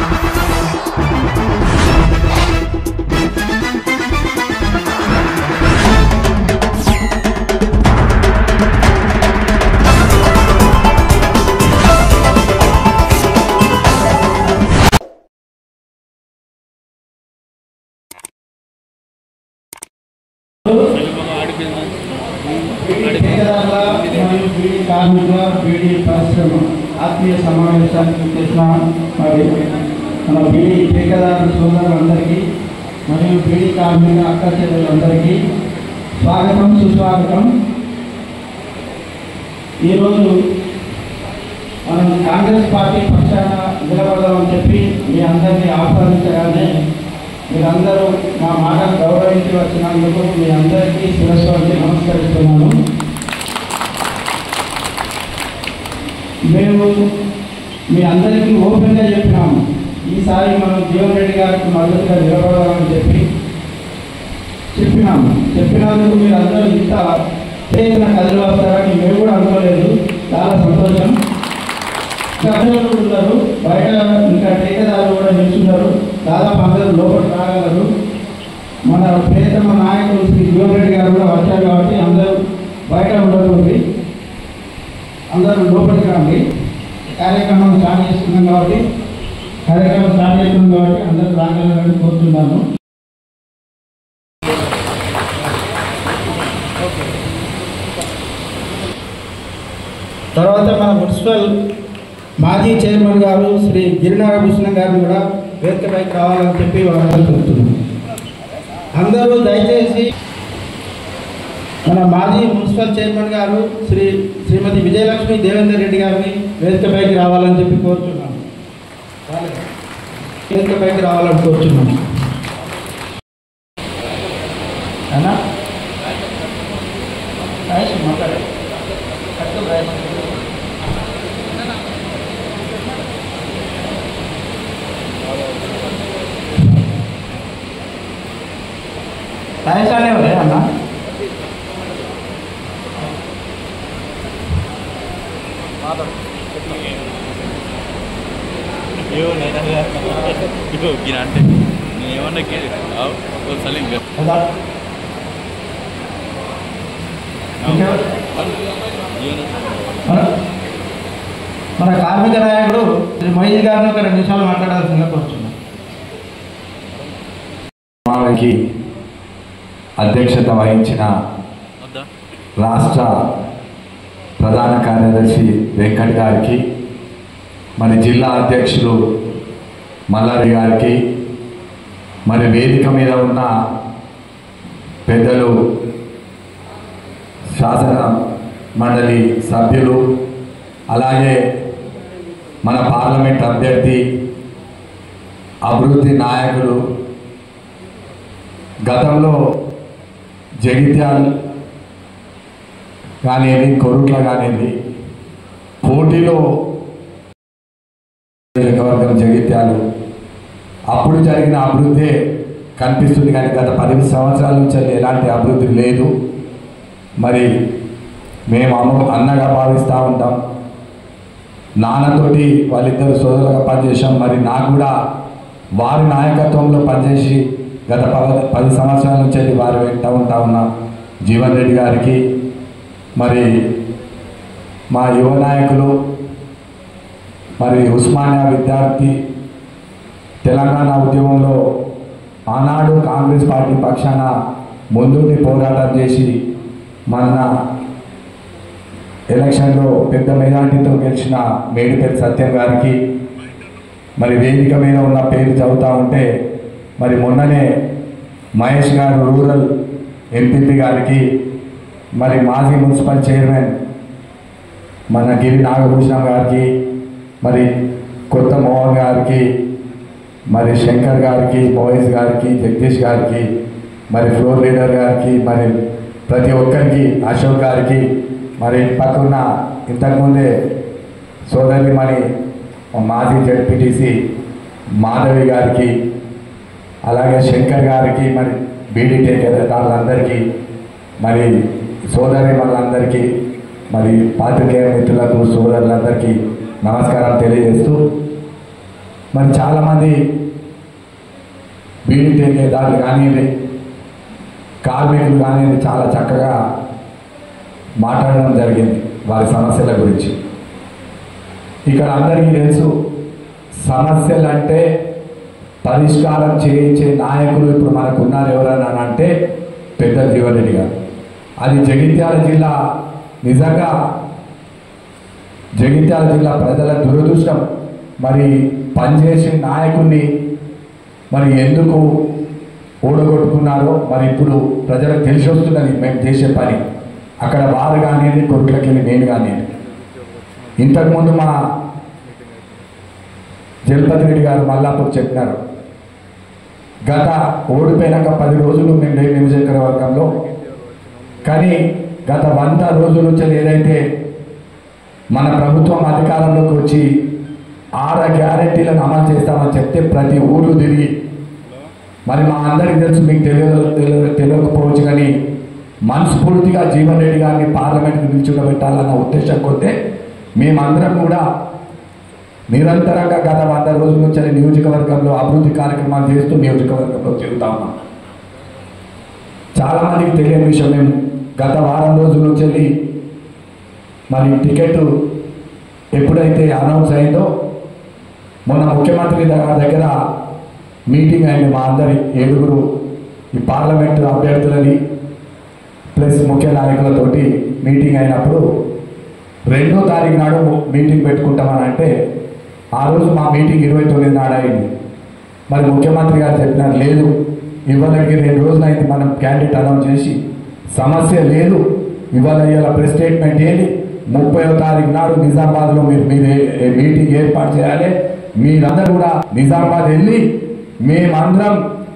మరియు బీడీ కార్మికుల బీడీ పరిశ్రమ ఆత్మీయ సమావేశానికి చేసిన మరి మన బీడీ ఠేకేదారు సోదరులందరికీ మరియు బీడీ కార్మిక అక్క చెల్లెలందరికీ స్వాగతం సుస్వాగతం ఈరోజు మనం కాంగ్రెస్ పార్టీ పక్షాన నిలబడదామని చెప్పి మీ అందరినీ ఆహ్వానించగానే మీరందరూ మా మాట గౌరవించి వచ్చినందుకు మీ అందరికీ శిరస్సు వంచి నమస్కరిస్తున్నాను మేము మీ అందరికీ ఓపెన్గా చెప్పినాము ఈసారి మనం జీవన్ రెడ్డి గారికి మద్దతుగా నిలబడదామని చెప్పి చెప్పినాము చెప్పినందుకు మీరు అందరూ ఇంత పేరున కదిలి వస్తారని మేము కూడా అనుకోలేదు చాలా సంతోషం సభ్యులు ఉన్నారు బయట ఇంకా టీకాదారులు కూడా నిల్చున్నారు దాదాపు అందరూ లోపలికి రాగలరు మన ప్రియతమ నాయకులు శ్రీ జీవన్ రెడ్డి గారు కూడా వచ్చారు కాబట్టి అందరూ బయట ఉండకూడదు అందరూ లోపలికి రండి కార్యక్రమం స్టార్ట్ చేస్తున్నాం కాబట్టి కార్యక్రమం స్టార్ట్ చేస్తున్నాం కాబట్టి అందరూ రాగలరని కోరుతున్నాను తర్వాత మన మున్సిపల్ మాజీ చైర్మన్ గారు శ్రీ గిరినాగభూషణం గారిని కూడా వేదికపైకి రావాలని చెప్పి వాళ్ళని కోరుతున్నాను అందరూ దయచేసి మన మాజీ మున్సిపల్ చైర్మన్ గారు శ్రీ శ్రీమతి విజయలక్ష్మి దేవేందర్ రెడ్డి గారిని వేదికపైకి రావాలని చెప్పి కోరుతున్నాను వేదికపైకి రావాలని కోరుతున్నాను అన్నా రాయేష్ మాట్లాడే కట్టు రాయేష్. రాయేష్ అనే ఎవరే అన్నా అయ్యో నేనగా ఇగో గిన అంటే నేను ఏమన్నా గే- ఆవ్, ఓ సలీం గా. కదా ఆవ్. ఇంకెవరు? ఈయన. మన మన కార్మిక నాయకుడు శ్రీ మొయిద్ గారిని ఒక రెండు నిమిషాలు మాట్లాడాల్సిందిగా కోరుచున్నాం సమావేశానికి అధ్యక్షత వహించిన వద్దా రాష్ట్ర ప్రధాన కార్యదర్శి వెంకట్ గారికి మరి జిల్లా అధ్యక్షులు మల్లారి గారికి మరి వేదిక మీద ఉన్న పెద్దలు శాసన మండలి సభ్యులు అలాగే మన పార్లమెంట్ అభ్యర్థి అభివృద్ధి నాయకులు గతంలో జగిత్యాల్ కానివ్వండి కొరుట్ల కానివ్వండి పోటీలో నియోజకవర్గం జగిత్యాలు అప్పుడు జరిగిన అభివృద్ధి కనిపిస్తుంది కానీ గత పది సంవత్సరాల నుంచి అది ఎలాంటి అభివృద్ధి లేదు మరి మేము అమ్మ అన్నగా భావిస్తూ ఉంటాం నాన్నతోటి వాళ్ళిద్దరు సోదరులుగా పనిచేసాం మరి నాకు కూడా వారి నాయకత్వంలో పనిచేసి గత పద పది సంవత్సరాల నుంచి అది వారి వెంట ఉంటా ఉన్న జీవన్ రెడ్డి గారికి మరి మా యువ నాయకులు మరి ఉస్మానియా విద్యార్థి తెలంగాణ ఉద్యమంలో ఆనాడు కాంగ్రెస్ పార్టీ పక్షాన ముందుండి పోరాటం చేసి మన ఎలక్షన్లో పెద్ద మెజార్టీతో గెలిచిన మేడిపల్లి సత్యం గారికి మరి వేదిక మీద ఉన్న పేరు చదువుతూ ఉంటే మరి మొన్ననే మహేష్ గారు రూరల్ ఎంపీపీ గారికి మరి మాజీ మున్సిపల్ చైర్మన్ మన గిరి నాగభూషణం గారికి మరి కొత్త మోహన్ గారికి మరి శంకర్ గారికి మోహేష్ గారికి జగదీష్ గారికి మరి ఫ్లోర్ లీడర్ గారికి మరి ప్రతి ఒక్కరికి అశోక్ గారికి మరి పక్కన ఇంతకుముందే సోదరి మరి మాజీ జడ్పీటీసీ మాధవి గారికి అలాగే శంకర్ గారికి మరి బీడీ టేకేదారులందరికీ మరి సోదరి వాళ్ళందరికీ మరి పాత్రికేయ మిత్రులకు సోదరులందరికీ నమస్కారం తెలియజేస్తూ మరి చాలామంది బీడీ టేకేదారులు కానివ్వండి కార్మికులు కానివ్వండి చాలా చక్కగా మాట్లాడడం జరిగింది వారి సమస్యల గురించి ఇక్కడ అందరికీ తెలుసు సమస్యలు అంటే పరిష్కారం చేయించే నాయకులు ఇప్పుడు మనకు ఉన్నారు ఎవరన్నా అంటే పెద్ద జీవరెడ్డి గారు అది జగిత్యాల జిల్లా నిజంగా జగిత్యాల జిల్లా ప్రజల దురదృష్టం మరి పనిచేసే నాయకుడిని మరి ఎందుకు ఓడగొట్టుకున్నారో మరి ఇప్పుడు ప్రజలకు తెలిసి వస్తున్నది మేము చేసే పని అక్కడ వారు కానివ్వండి కొడుకులకి వెళ్ళి నేను కానివ్వండి ఇంతకుముందు మా జలపతి రెడ్డి గారు మల్లాపూర్ చెప్పినారు గత ఓడిపోయినాక పది రోజులు మేము లేని నియోజకవర్గంలో కానీ గత వంద రోజుల నుంచి ఏదైతే మన ప్రభుత్వం అధికారంలోకి వచ్చి ఆరు గ్యారెంటీలను అమలు చేస్తామని చెప్తే ప్రతి ఊరు తిరిగి మరి మా అందరికీ తెలుసు మీకు తెలియదు తెలియ- తెలియకపోవచ్చు కానీ మనస్ఫూర్తిగా జీవన్ రెడ్డి గారిని పార్లమెంట్కి నిల్చుండబెట్టాలన్న ఉద్దేశం కొద్దే మేమందరం కూడా నిరంతరంగా గత వంద రోజుల నుంచి అది నియోజకవర్గంలో అభివృద్ధి కార్యక్రమాలు చేస్తూ నియోజకవర్గంలో తిరుగుతా ఉన్నాం చాలా మందికి తెలియని విషయం మేము గత వారం రోజుల నుంచి వెళ్ళి మరి టికెట్ ఎప్పుడైతే అనౌన్స్ అయిందో మొన్న ముఖ్యమంత్రి గారి దగ్గర మీటింగ్ అయింది మా అందరి ఏడుగురు ఈ పార్లమెంటు అభ్యర్థులని ప్లస్ ముఖ్య నాయకులతోటి మీటింగ్ అయినప్పుడు రెండో తారీఖు నాడు మీటింగ్ పెట్టుకుంటామని అంటే ఆ రోజు మా మీటింగ్ ఇరవై తొమ్మిది నాడు అయింది మరి ముఖ్యమంత్రి గారు చెప్పినారు లేదు ఇవాళకి రెండు రోజులు అయింది మనం క్యాండిడేట్ అనౌన్స్ చేసి సమస్య లేదు ఇవాళ ఇవాళ ప్రెస్ స్టేట్మెంట్ ఏంటి ముప్పైవ తారీఖు నాడు నిజామాబాద్లో మీరు మీరు ఏ- ఏ మీటింగ్ ఏర్పాటు చేయాలి మీరందరూ కూడా నిజామాబాద్ వెళ్ళి మేమందరం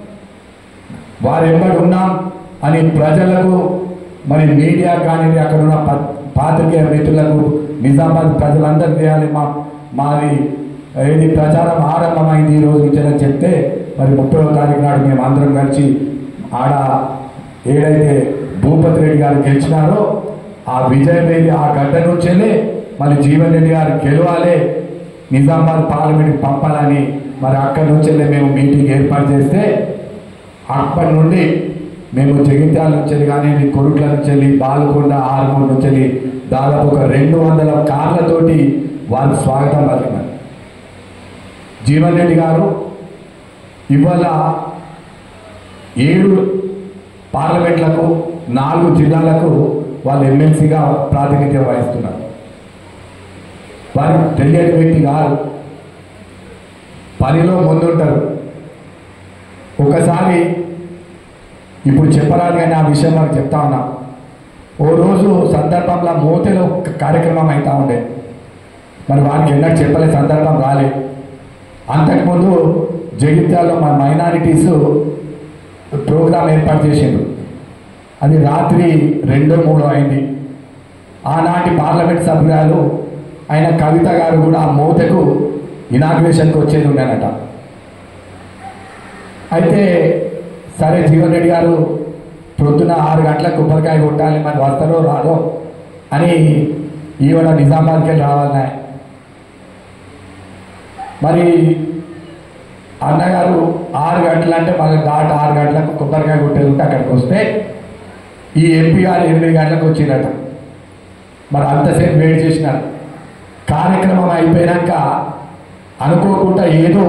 వారు ఎంబడి ఉన్నాం అని ప్రజలకు మరి మీడియా కానీ అక్కడ ఉన్న ప- పాత్రికేయ మిత్రులకు నిజామాబాద్ ప్రజలందరూ చేయాలి మా మాది ఏది ప్రచారం ఆరంభమైంది ఈ రోజు నుంచి అని చెప్తే మరి ముప్పైవ తారీఖు నాడు మేము అందరం కలిసి ఆడ ఏడైతే భూపతి రెడ్డి గారు గెలిచినారో ఆ విజయవేది ఆ గడ్డ నుంచెల్లే మళ్ళీ జీవన్ రెడ్డి గారు గెలవాలి నిజామాబాద్ పార్లమెంట్కి పంపాలని మరి అక్కడి నుంచెల్లే మేము మీటింగ్ ఏర్పాటు చేస్తే అప్పటి నుండి మేము జగిత్యాల నుంచి వెళ్ళి కానీ కొరుట్ల నుంచి వెళ్ళి బాలకొండ ఆరుమూడు నుంచి వెళ్ళి దాదాపు ఒక రెండు వందల కార్లతోటి వారు స్వాగతం పలికినారు జీవన్ రెడ్డి గారు ఇవాళ ఏడు పార్లమెంట్లకు నాలుగు జిల్లాలకు వాళ్ళు ఎమ్మెల్సీగా ప్రాతినిధ్యం వహిస్తున్నారు వారికి తెలియని వ్యక్తి కాదు పనిలో ముందుంటారు ఒకసారి ఇప్పుడు చెప్పరాదు కానీ ఆ విషయం మనకు చెప్తా ఉన్నా ఓ రోజు సందర్భంలో మోతెలో ఒక కార్యక్రమం అవుతా ఉండే మరి వారికి ఎన్నడూ చెప్పలే సందర్భం రాలే అంతకుముందు జగిత్యాలలో మన మైనారిటీస్ ప్రోగ్రాం ఏర్పాటు చేసిండ్రు అది రాత్రి రెండో మూడో అయింది ఆనాటి పార్లమెంట్ సభ్యురాలు ఆయన కవిత గారు కూడా ఆ మోతకు ఇనాగ్రేషన్కి వచ్చేది ఉండేనట అయితే సరే జీవన్ రెడ్డి గారు ప్రొద్దున ఆరు గంటలకు కొబ్బరికాయ కొట్టాలి మరి వస్తారో రాదో అని ఈవెన నిజామాబాద్కి వెళ్ళి రావాలన్నా మరి అన్నగారు ఆరు గంటలు అంటే మళ్ళీ దాట ఆరు గంటలకు కొబ్బరికాయ కొట్టేది ఉంటే అక్కడికి వస్తే ఈ ఎంపీ గారు ఎనిమిది గంటలకు వచ్చిరట మరి అంతసేపు వెయిట్ చేసినారు కార్యక్రమం అయిపోయాక అనుకోకుండా ఏదో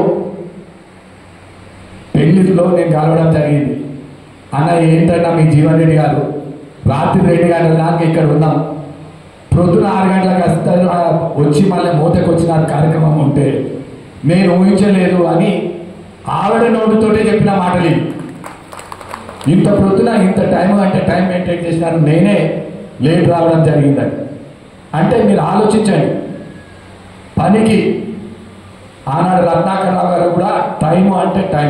పెళ్లిలో నేను కలవడం జరిగింది అన్న ఏంటన్నా మీ జీవన్ రెడ్డి గారు రాత్రి రెండు గంటల దాకా ఇక్కడ ఉన్నాం ప్రొద్దున ఆరు గంటలకు వస్తారు ఆ వచ్చి మళ్ళీ మూతకు వచ్చిన కార్యక్రమం ఉంటే నేను ఊహించలేదు అని ఆవిడ నోటితోటే చెప్పిన మాటలు ఇవి. ఇంత ప్రొద్దున ఇంత టైం అంటే టైం మెయింటైన్ చేసినారు నేనే లేట్ రావడం జరిగిందని అంటే మీరు ఆలోచించండి పనికి ఆనాడు రత్నాకరరావు గారు కూడా టైం అంటే టైం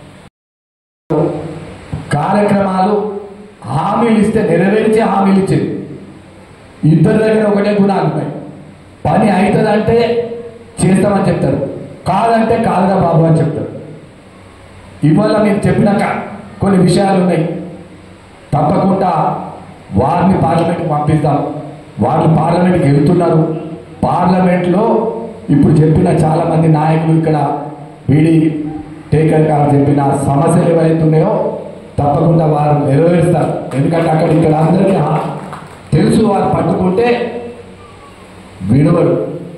కార్యక్రమాలు హామీలు ఇస్తే నెరవేర్చే హామీలు ఇచ్చింది ఇద్దరి దగ్గర ఒకటే గుణాలు ఉన్నాయి పని అవుతుందంటే చేస్తామని చెప్తారు కాదంటే కాదుగా బాబు అని చెప్తారు ఇవాళ మీరు చెప్పినాక కొన్ని విషయాలు ఉన్నాయి తప్పకుండా వారిని పార్లమెంట్కి పంపిస్తాం వాళ్ళు పార్లమెంట్కి వెళ్తున్నారు పార్లమెంట్లో ఇప్పుడు చెప్పిన చాలా మంది నాయకులు ఇక్కడ వీడి టేకర్ గారు చెప్పిన సమస్యలు ఏవైతే ఉన్నాయో తప్పకుండా వారు నెరవేరుస్తారు ఎందుకంటే అక్కడ ఇక్కడ అందరికీ ఆ- తెలుసు వారు పట్టుకుంటే విడవరు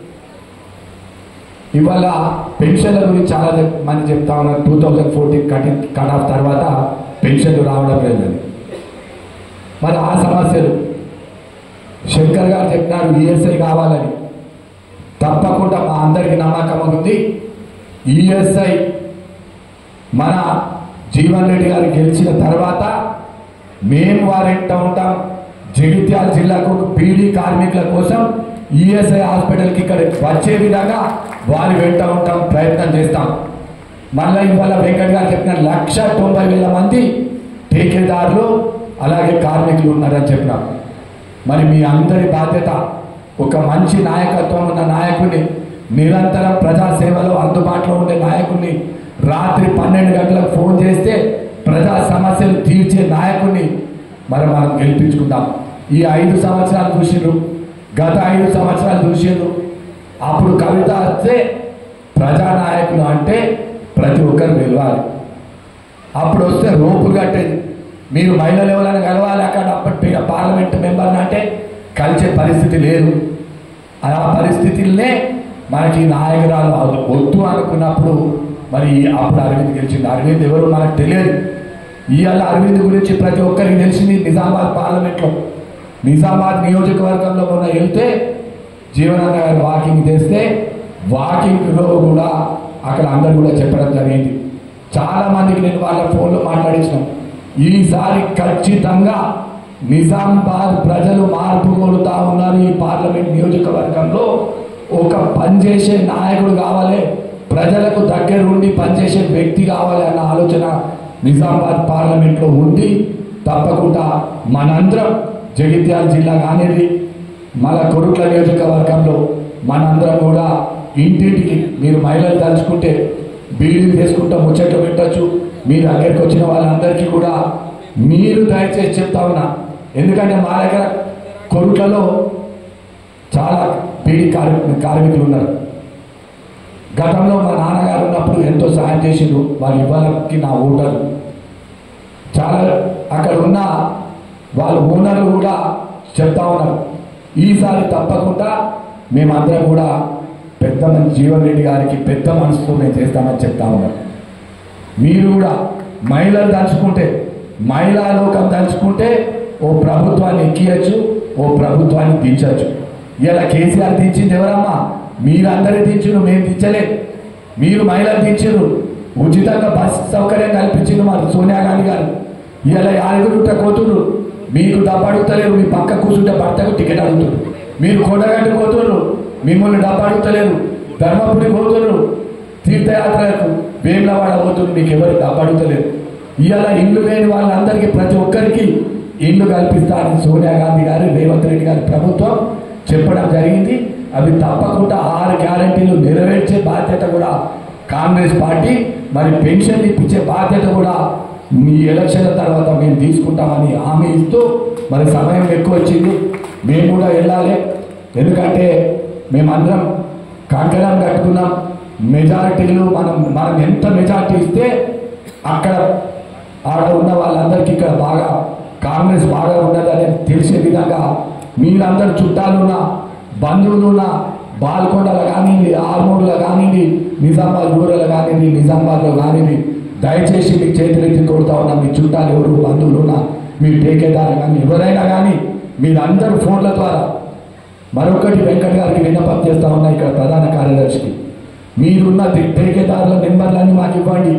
ఇవాళ పెన్షన్ల గురించి చాలా చెప్- మంది చెప్తా ఉన్నారు టూ థౌజండ్ ఫోర్టీన్ కటి కట్ ఆఫ్ తర్వాత పెన్షన్లు రావడం లేదని మరి ఆ సమస్యలు శంకర్ గారు చెప్పినారు ఈఎస్ఐ కావాలని తప్పకుండా మా అందరికి నమ్మకం ఉంది ఈఎస్ఐ మన జీవన్ రెడ్డి గారు గెలిచిన తర్వాత మేము వారెంట ఉంటాం జగిత్యాల జిల్లాకు పీడీ కార్మికుల కోసం ఈఎస్ఐ హాస్పిటల్కి ఇక్కడ వచ్చే విధంగా వారి వెంట ఉంటాం ప్రయత్నం చేస్తాం మళ్ళీ ఇవాళ వెంకట్ గారు చెప్పిన లక్ష తొంభై వేల మంది ఠేకేదారులు అలాగే కార్మికులు ఉన్నారని చెప్పినాం మరి మీ అందరి బాధ్యత ఒక మంచి నాయకత్వం ఉన్న నాయకుడిని నిరంతరం ప్రజాసేవలో అందుబాటులో ఉండే నాయకుడిని రాత్రి పన్నెండు గంటలకు ఫోన్ చేస్తే ప్రజా సమస్యలు తీర్చే నాయకుడిని మరి మనం గెలిపించుకుందాం ఈ ఐదు సంవత్సరాలు చూసిండ్రు గత ఐదు సంవత్సరాలు చూసిండ్రు అప్పుడు కవిత వస్తే ప్రజానాయకులు అంటే ప్రతి ఒక్కరు వెళ్ళాలి అప్పుడు వస్తే రోపులు కట్టేది మీరు మహిళలు ఎవరైనా కలవాలి అక్కడ అప్పటి పార్లమెంట్ మెంబర్ అంటే కలిసే పరిస్థితి లేదు ఆ పరిస్థితులనే మనకి నాయకురాలు అవ- వద్దు అనుకున్నప్పుడు మరి అప్పుడు అరవింద్ గెలిచింది అరవింద్ ఎవరు మనకు తెలియదు ఇవాళ అరవింద్ గురించి ప్రతి ఒక్కరికి తెలిసింది నిజామాబాద్ పార్లమెంట్లో నిజామాబాద్ నియోజకవర్గంలో మొన్న వెళ్తే జీవనాన్న గారు వాకింగ్ చేస్తే వాకింగ్లో కూడా అక్కడ అందరు కూడా చెప్పడం జరిగింది చాలా మందికి నేను వాళ్ళ ఫోన్లో మాట్లాడించిన ఈసారి ఖచ్చితంగా నిజామాబాద్ ప్రజలు మార్పు కోరుతా ఉన్నారు ఈ పార్లమెంట్ నియోజకవర్గంలో ఒక పనిచేసే నాయకుడు కావాలి ప్రజలకు దగ్గర ఉండి పనిచేసే వ్యక్తి కావాలి అన్న ఆలోచన నిజామాబాద్ పార్లమెంట్లో ఉంది తప్పకుండా మనందరం జగిత్యాల జిల్లా కానిది మన కొడుకుల నియోజకవర్గంలో మనందరం కూడా ఇంటింటికి మీరు మహిళలు తలుచుకుంటే బీడీలు చేసుకుంటా ముచ్చట్లు పెట్టచ్చు మీ దగ్గరికి వచ్చిన వాళ్ళందరికీ కూడా మీరు దయచేసి చెప్తా ఉన్నా ఎందుకంటే మా దగ్గర కొడుకులలో చాలా బీడీ కార్మి కార్మికులు ఉన్నారు గతంలో మా నాన్నగారు ఉన్నప్పుడు ఎంతో సహాయం చేసిండ్రు వాళ్ళు ఇవ్వాలకి నా ఓటర్లు చాలా అక్కడ ఉన్న వాళ్ళ ఓనర్లు కూడా చెప్తా ఉన్నారు ఈసారి తప్పకుండా మేమందరం కూడా పెద్ద మంది జీవన్ రెడ్డి గారికి పెద్ద మనసుతో మేము చేస్తామని చెప్తా ఉన్నారు మీరు కూడా మహిళలు తలుచుకుంటే మహిళా లోకం తలుచుకుంటే ఓ ప్రభుత్వాన్ని ఎక్కియచ్చు ఓ ప్రభుత్వాన్ని దించచ్చు ఇలా కేసీఆర్ దించింది ఎవరమ్మా మీరందరూ దించును మేము దించలేదు మీరు మహిళలు దించారు ఉచితంగా బస్ సౌకర్యం కల్పించింది మరి సోనియా గాంధీ గారు ఇలా ఆరుగురుంట కోతురు మీకు డబ్బు అడుగుతలేరు మీ పక్క కూర్చుంటే భర్తకు టికెట్ అడుగుతారు మీరు కొండగట్టు పోతున్నారు మిమ్మల్ని డబ్బు అడుగుతలేరు ధర్మపురి పోతున్నారు తీర్థయాత్రలకు వేములవాడ పోతున్నారు మీకు ఎవరు డబ్బు అడుగుతలేరు ఇవాళ ఇల్లు లేని వాళ్ళందరికీ ప్రతి ఒక్కరికి ఇల్లు కల్పిస్తారని సోనియా గాంధీ గారు రేవంత్ రెడ్డి గారి ప్రభుత్వం చెప్పడం జరిగింది అవి తప్పకుండా ఆరు గ్యారంటీలు నెరవేర్చే బాధ్యత కూడా కాంగ్రెస్ పార్టీ మరి పెన్షన్ ఇప్పించే బాధ్యత కూడా మీ ఎలక్షన్ల తర్వాత మేము తీసుకుంటామని హామీ ఇస్తూ మరి సమయం ఎక్కువ వచ్చింది మేము కూడా వెళ్ళాలి ఎందుకంటే మేమందరం కంకణం కట్టుకున్నాం మెజారిటీలు మనం మనం ఎంత మెజారిటీ ఇస్తే అక్కడ ఆడ ఉన్న వాళ్ళందరికీ ఇక్కడ బాగా కాంగ్రెస్ బాగా ఉన్నదని తెలిసే విధంగా మీరందరూ చుట్టాలున్న బంధువులున్న బాల్కొండలో కానివ్వండి ఆర్మూర్లో కానివ్వండి నిజామాబాద్ రూరల్ కానివ్వండి నిజామాబాద్లో కానివ్వండి దయచేసి మీ చేతులెత్తి కొడుతా ఉన్న మీ చుట్టాలు ఎవరు బంధువులు ఉన్న మీ టేకేదారు కానీ ఎవరైనా కానీ మీరందరూ ఫోన్ల ద్వారా మరొకటి వెంకట్ గారికి విన్నపం చేస్తా ఉన్నా ఇక్కడ ప్రధాన కార్యదర్శికి మీరున్న టి- టేకేదారుల నెంబర్లన్నీ మాకు ఇవ్వండి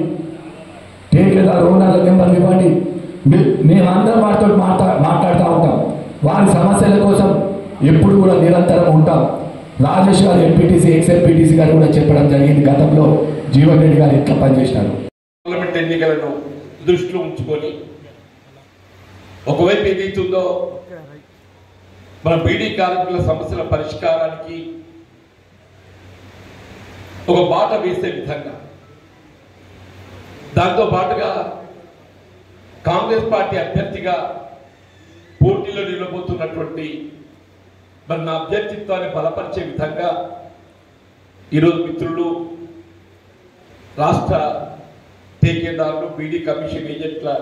టేకేదారు ఓనర్ల నెంబర్లు ఇవ్వండి మీ- మేమందరం వారితో మాట్లా మాట్లాడుతూ ఉంటాం వారి సమస్యల కోసం ఎప్పుడు కూడా నిరంతరం ఉంటాం రాజేష్ గారు ఎంపీటీసీ ఎక్స్ ఎంపీటీసీ గారు కూడా చెప్పడం జరిగింది గతంలో జీవన్ రెడ్డి గారు ఎట్లా పనిచేసినారు పార్లమెంట్ ఎన్నికలను దృష్టిలో ఉంచుకొని ఒకవైపు ఏదైతుందో మన బీడీ కార్మికుల సమస్యల పరిష్కారానికి ఒక బాట వేసే విధంగా దాంతో పాటుగా కాంగ్రెస్ పార్టీ అభ్యర్థిగా పోటీలో నిలబోతున్నటువంటి మరి నా అభ్యర్థిత్వాన్ని బలపరిచే విధంగా ఈరోజు మిత్రులు రాష్ట్ర ఠేకేదారులు బీడీ కమిషన్ ఏజెంట్ల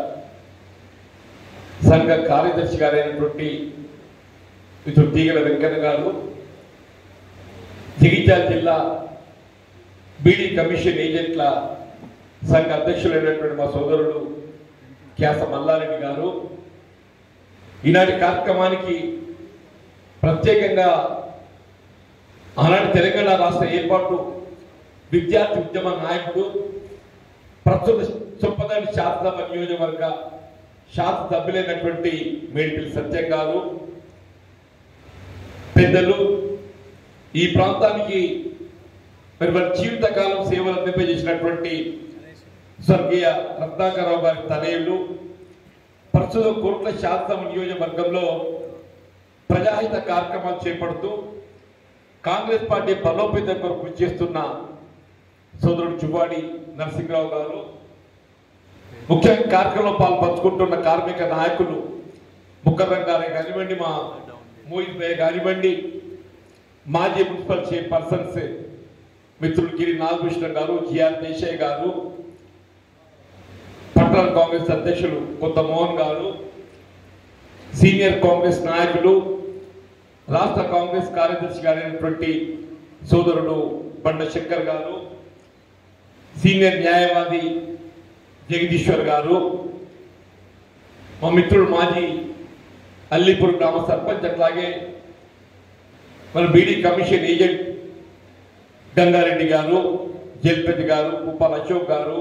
సంఘ కార్యదర్శి గారైనటువంటి మిత్రుడు తీగల వెంకన్న గారు జగిత్యాల జిల్లా బీడీ కమిషన్ ఏజెంట్ల సంఘ అధ్యక్షులైనటువంటి మా సోదరుడు క్యాస మల్లారెడ్డి గారు ఈనాటి కార్యక్రమానికి ప్రత్యేకంగా ఆనాటి తెలంగాణ రాష్ట్ర ఏర్పాటు విద్యార్థి ఉద్యమ నాయకుడు ప్రస్తుత చొప్పదండి శాసనసభ నియోజకవర్గ శాసనసభ్యులైనటువంటి మేడిపల్లి సత్యం గారు పెద్దలు ఈ ప్రాంతానికి మరి వారి జీవితకాలం సేవలు అందింపజేసినటువంటి స్వర్గీయ రత్నాకరరావు గారి తనయులు ప్రస్తుతం కోట్ల శాసన నియోజకవర్గంలో ప్రజాహిత కార్యక్రమాలు చేపడుతూ కాంగ్రెస్ పార్టీ బలోపేతం కొరకు కృషి చేస్తున్న సోదరుడు చువ్వాడి నరసింహరావు గారు ముఖ్యంగా కార్యక్రమంలో పాల్పంచుకుంటున్న కార్మిక నాయకులు ముఖర్రం గారే కానివ్వండి మా మోహిత్ భాయ్ కానివ్వండి మాజీ మున్సిపల్ చైర్పర్సన్స్ మిత్రులు గిరి నాగకృష్ణ గారు జిఆర్ దేశాయ్ గారు పట్టణ కాంగ్రెస్ అధ్యక్షులు కొత్త మోహన్ గారు సీనియర్ కాంగ్రెస్ నాయకులు రాష్ట్ర కాంగ్రెస్ కార్యదర్శి గారైనటువంటి సోదరుడు బండ శంకర్ గారు సీనియర్ న్యాయవాది జగదీశ్వర్ గారు మా మిత్రుడు మాజీ అల్లీపూర్ గ్రామ సర్పంచ్ అట్లాగే మన బీడీ కమిషన్ ఏజెంట్ గంగారెడ్డి గారు జల్పతి గారు కుప్పాల అశోక్ గారు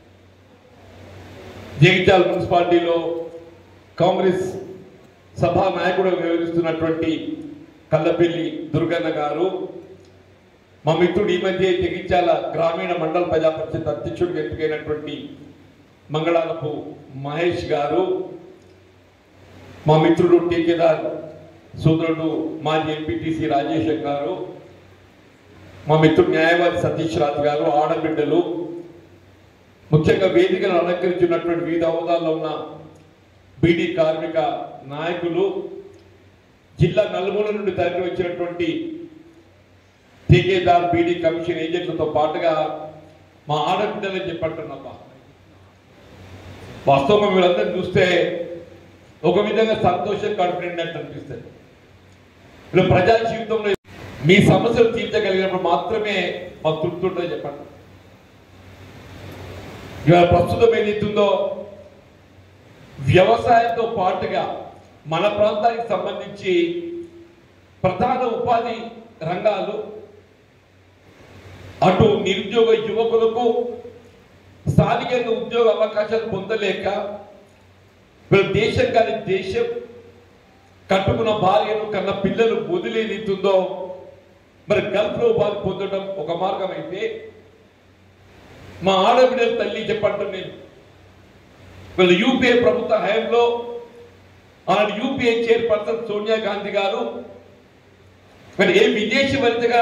జగిత్యాల మున్సిపాలిటీలో కాంగ్రెస్ సభా నాయకుడు వ్యవహరిస్తున్నటువంటి కల్లపల్లి దుర్గన్న గారు మా మిత్రుడు ఈ మధ్య జగిత్యాల గ్రామీణ మండల ప్రజా పరిషత్ అధ్యక్షుడిగా ఎంపికైనటువంటి మంగళాలపు మహేష్ గారు మా మిత్రుడు టీకేదార్ సోదరుడు మాజీ ఎంపీటీసీ రాజేశం గారు మా మిత్రుడు న్యాయవాది సతీష్ రాజు గారు ఆడబిడ్డలు ముఖ్యంగా వేదికను అలంకరించినటువంటి వివిధ హోదాల్లో ఉన్న బీడీ కార్మిక నాయకులు జిల్లా నలుమూల నుండి తరలి వచ్చినటువంటి ఠేకేదార్ బీడీ కమిషన్ ఏజెంట్లతో పాటుగా మా ఆడబిడ్డలని చెప్పంటున్నామా వాస్తవంగా మీరందరూ చూస్తే ఒక విధంగా సంతోషం కడుపునిండినట్టు అనిపిస్తుంది ఇలా ప్రజా జీవితంలో మీ సమస్యలు తీర్చగలిగినప్పుడు మాత్రమే మాకు తృప్తి ఉంటుందని చెప్పండి ఇవాళ ప్రస్తుతం ఏదైతుందో వ్యవసాయంతో పాటుగా మన ప్రాంతానికి సంబంధించి ప్రధాన ఉపాధి రంగాలు అటు నిరుద్యోగ యువకులకు స్థానికంగా ఉద్యోగ అవకాశాలు పొందలేక వీళ్ళ దేశం కాని దేశం కట్టుకున్న భార్యను కన్న పిల్లలు వదిలేనితుందో మరి గల్ఫ్ లో ఉపాధి పొందడం ఒక మార్గం అయితే మా ఆడబిడ్డల తల్లి చెప్పంటాను నేను వీళ్ళ యూపీఏ ప్రభుత్వ హయాంలో ఆనాడు యూపీఏ చైర్పర్సన్ సోనియా గాంధీ గారు మరి ఏ విదేశీ వనితగా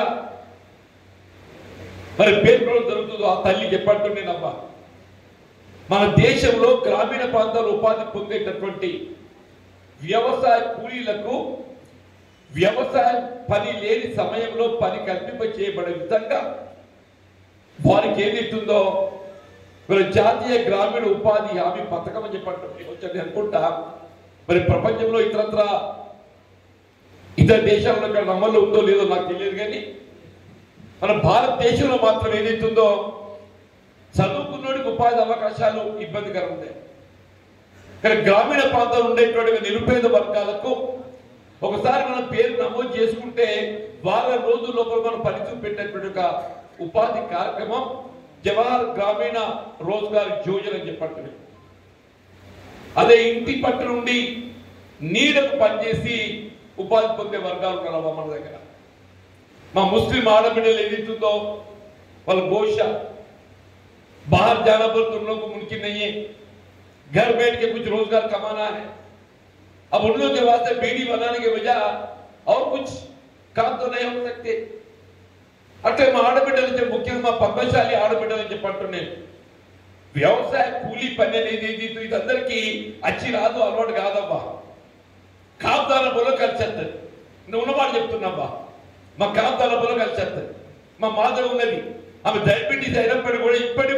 మరి పేర్కొనడం జరుగుతుందో ఆ తల్లి చెప్పంటూ నేనమ్మా మన దేశంలో గ్రామీణ ప్రాంతాల్లో ఉపాధి పొందేటటువంటి వ్యవసాయ కూలీలకు వ్యవసాయం పని లేని సమయంలో పని కల్పింప చేయబడే విధంగా వారికి ఏదైతుందో మరి జాతీయ గ్రామీణ ఉపాధి హామీ పథకం అని చెప్పండి వచ్చి అనుకుంటా మరి ప్రపంచంలో ఇతరత్ర ఇతర దేశాల్లో ఇక్కడ అమల్లో ఉందో లేదో నాకు తెలియదు కానీ మన భారతదేశంలో మాత్రం ఏదైతుందో చదువుకున్నోడికి ఉపాధి అవకాశాలు ఇబ్బందికరం ఉంటాయి కానీ గ్రామీణ ప్రాంతాలు ఉండేటువంటి నిరుపేద వర్గాలకు ఒకసారి మనం పేరు నమోదు చేసుకుంటే వారం రోజుల లోపల మనం పని పెట్టేటువంటి ఒక ఉపాధి కార్యక్రమం జవహర్ గ్రామీణ రోజ్గార్ యోజన అని చెప్పండి అదే ఇంటి పట్టు నుండి నీడకు పనిచేసి ఉపాధి పొందే వర్గాలు ఉన్నారమ్మా మన దగ్గర మా ముస్లిం ఆడబిడ్డలు ఏదైతుందో వాళ్ళ ఘోష बाहर जाना पर तुम लोग को मुमकिन नहीं है घर बैठ के कुछ रोजगार कमाना है अब उन लोगों के वास्ते बीड़ी बनाने के बजाय और कुछ काम तो नहीं हो सकते అంటే మా ఆడబిడ్డలు చెప్పి ముఖ్యంగా మా పద్మశాలి ఆడబిడ్డలు చెప్పంటున్నాను వ్యవసాయ కూలీ పని అనేది ఏది ఇదందరికీ అచ్చి రాదు అలవాటు కాదమ్మా కాపుదాల పొల కలిసేస్తుంది నువ్వు ఉన్నమాట చెప్తున్నామ్మా మా కాపుదాల పొల కలిసేస్తుంది మా మాధవ్ ఉన్నది ఆమె డయాబెటీస్ అయినప్పటికీ కూడా ఇప్పటి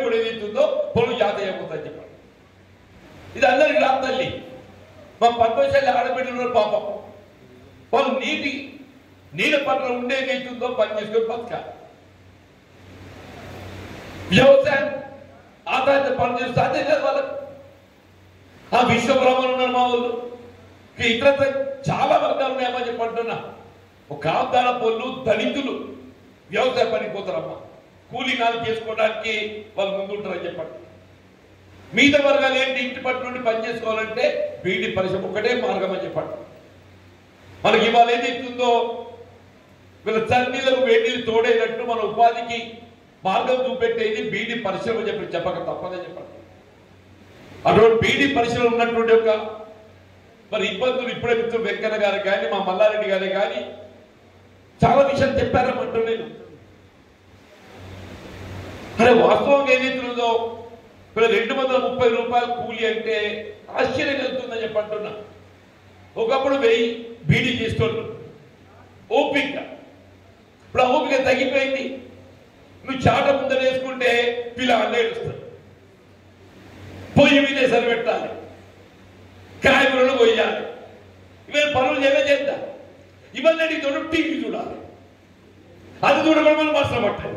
ఇది అందరికి రా తల్లి మా పద్మశాలి ఆడబిడ్డలు పాపం వాళ్ళు నీటి నీళ్ళ పట్ల ఉండే నీతుందో పని చేసుకొని బతకాలి వ్యవసాయం ఆధారిత పనులు చేస్తే అదే లేదు వాళ్ళకి ఆ విశ్వబ్రహ్మలు ఉన్నారు మా వాళ్ళు ఇక ఇతర చాలా వర్గాలు ఉన్నాయమ్మా చెప్పంటున్నా ఒక ఆదాల పొల్లు దళితులు వ్యవసాయ పనికి పోతారమ్మా కూలీ నాలు చేసుకోవడానికి వాళ్ళు ముందుంటారని చెప్పండి మిగతా వర్గాలు ఏంటి ఇంటి పట్టు నుండి పని చేసుకోవాలంటే బీడీ పరిశ్రమ ఒకటే మార్గం అని చెప్పండి మనకి ఇవాళ ఏది ఇస్తుందో వీళ్ళ చన్నీళ్ళకు వేడిని తోడేటట్టు మన ఉపాధికి మార్గం చూపెట్టేది బీడీ పరిశ్రమ చెప్పి చెప్పక తప్పదని చెప్పండి అటువంటి బీడీ పరిశ్రమ ఉన్నటువంటి ఒక మరి ఇబ్బందులు ఇప్పుడే మిత్రులు వెంకన్న గారు కానీ మా మల్లారెడ్డి గారు కానీ చాలా విషయాలు చెప్పారమంటూ నేను అరే వాస్తవంగా ఏదైతుందో ఇప్పుడు రెండు వందల ముప్పై రూపాయలు కూలి అంటే ఆశ్చర్యం కలుగుతుందని చెప్పంటున్నా ఒకప్పుడు వెయ్యి బీడీ చేస్తుండ్రు ఓపిక ఇప్పుడు ఆ ఓపిక తగ్గిపోయింది నువ్వు చాట ముందర వేసుకుంటే పిల్ల అన్నేడుస్తాడు పొయ్యి మీదే సరిపెట్టాలి కాయగూరలు పోయాలి ఇవన్నీ పనులు ఎలా చేద్దాం ఇవన్నీ తోడు టీవీ చూడాలి అది చూడకుండా మనం మనసు పట్టాలి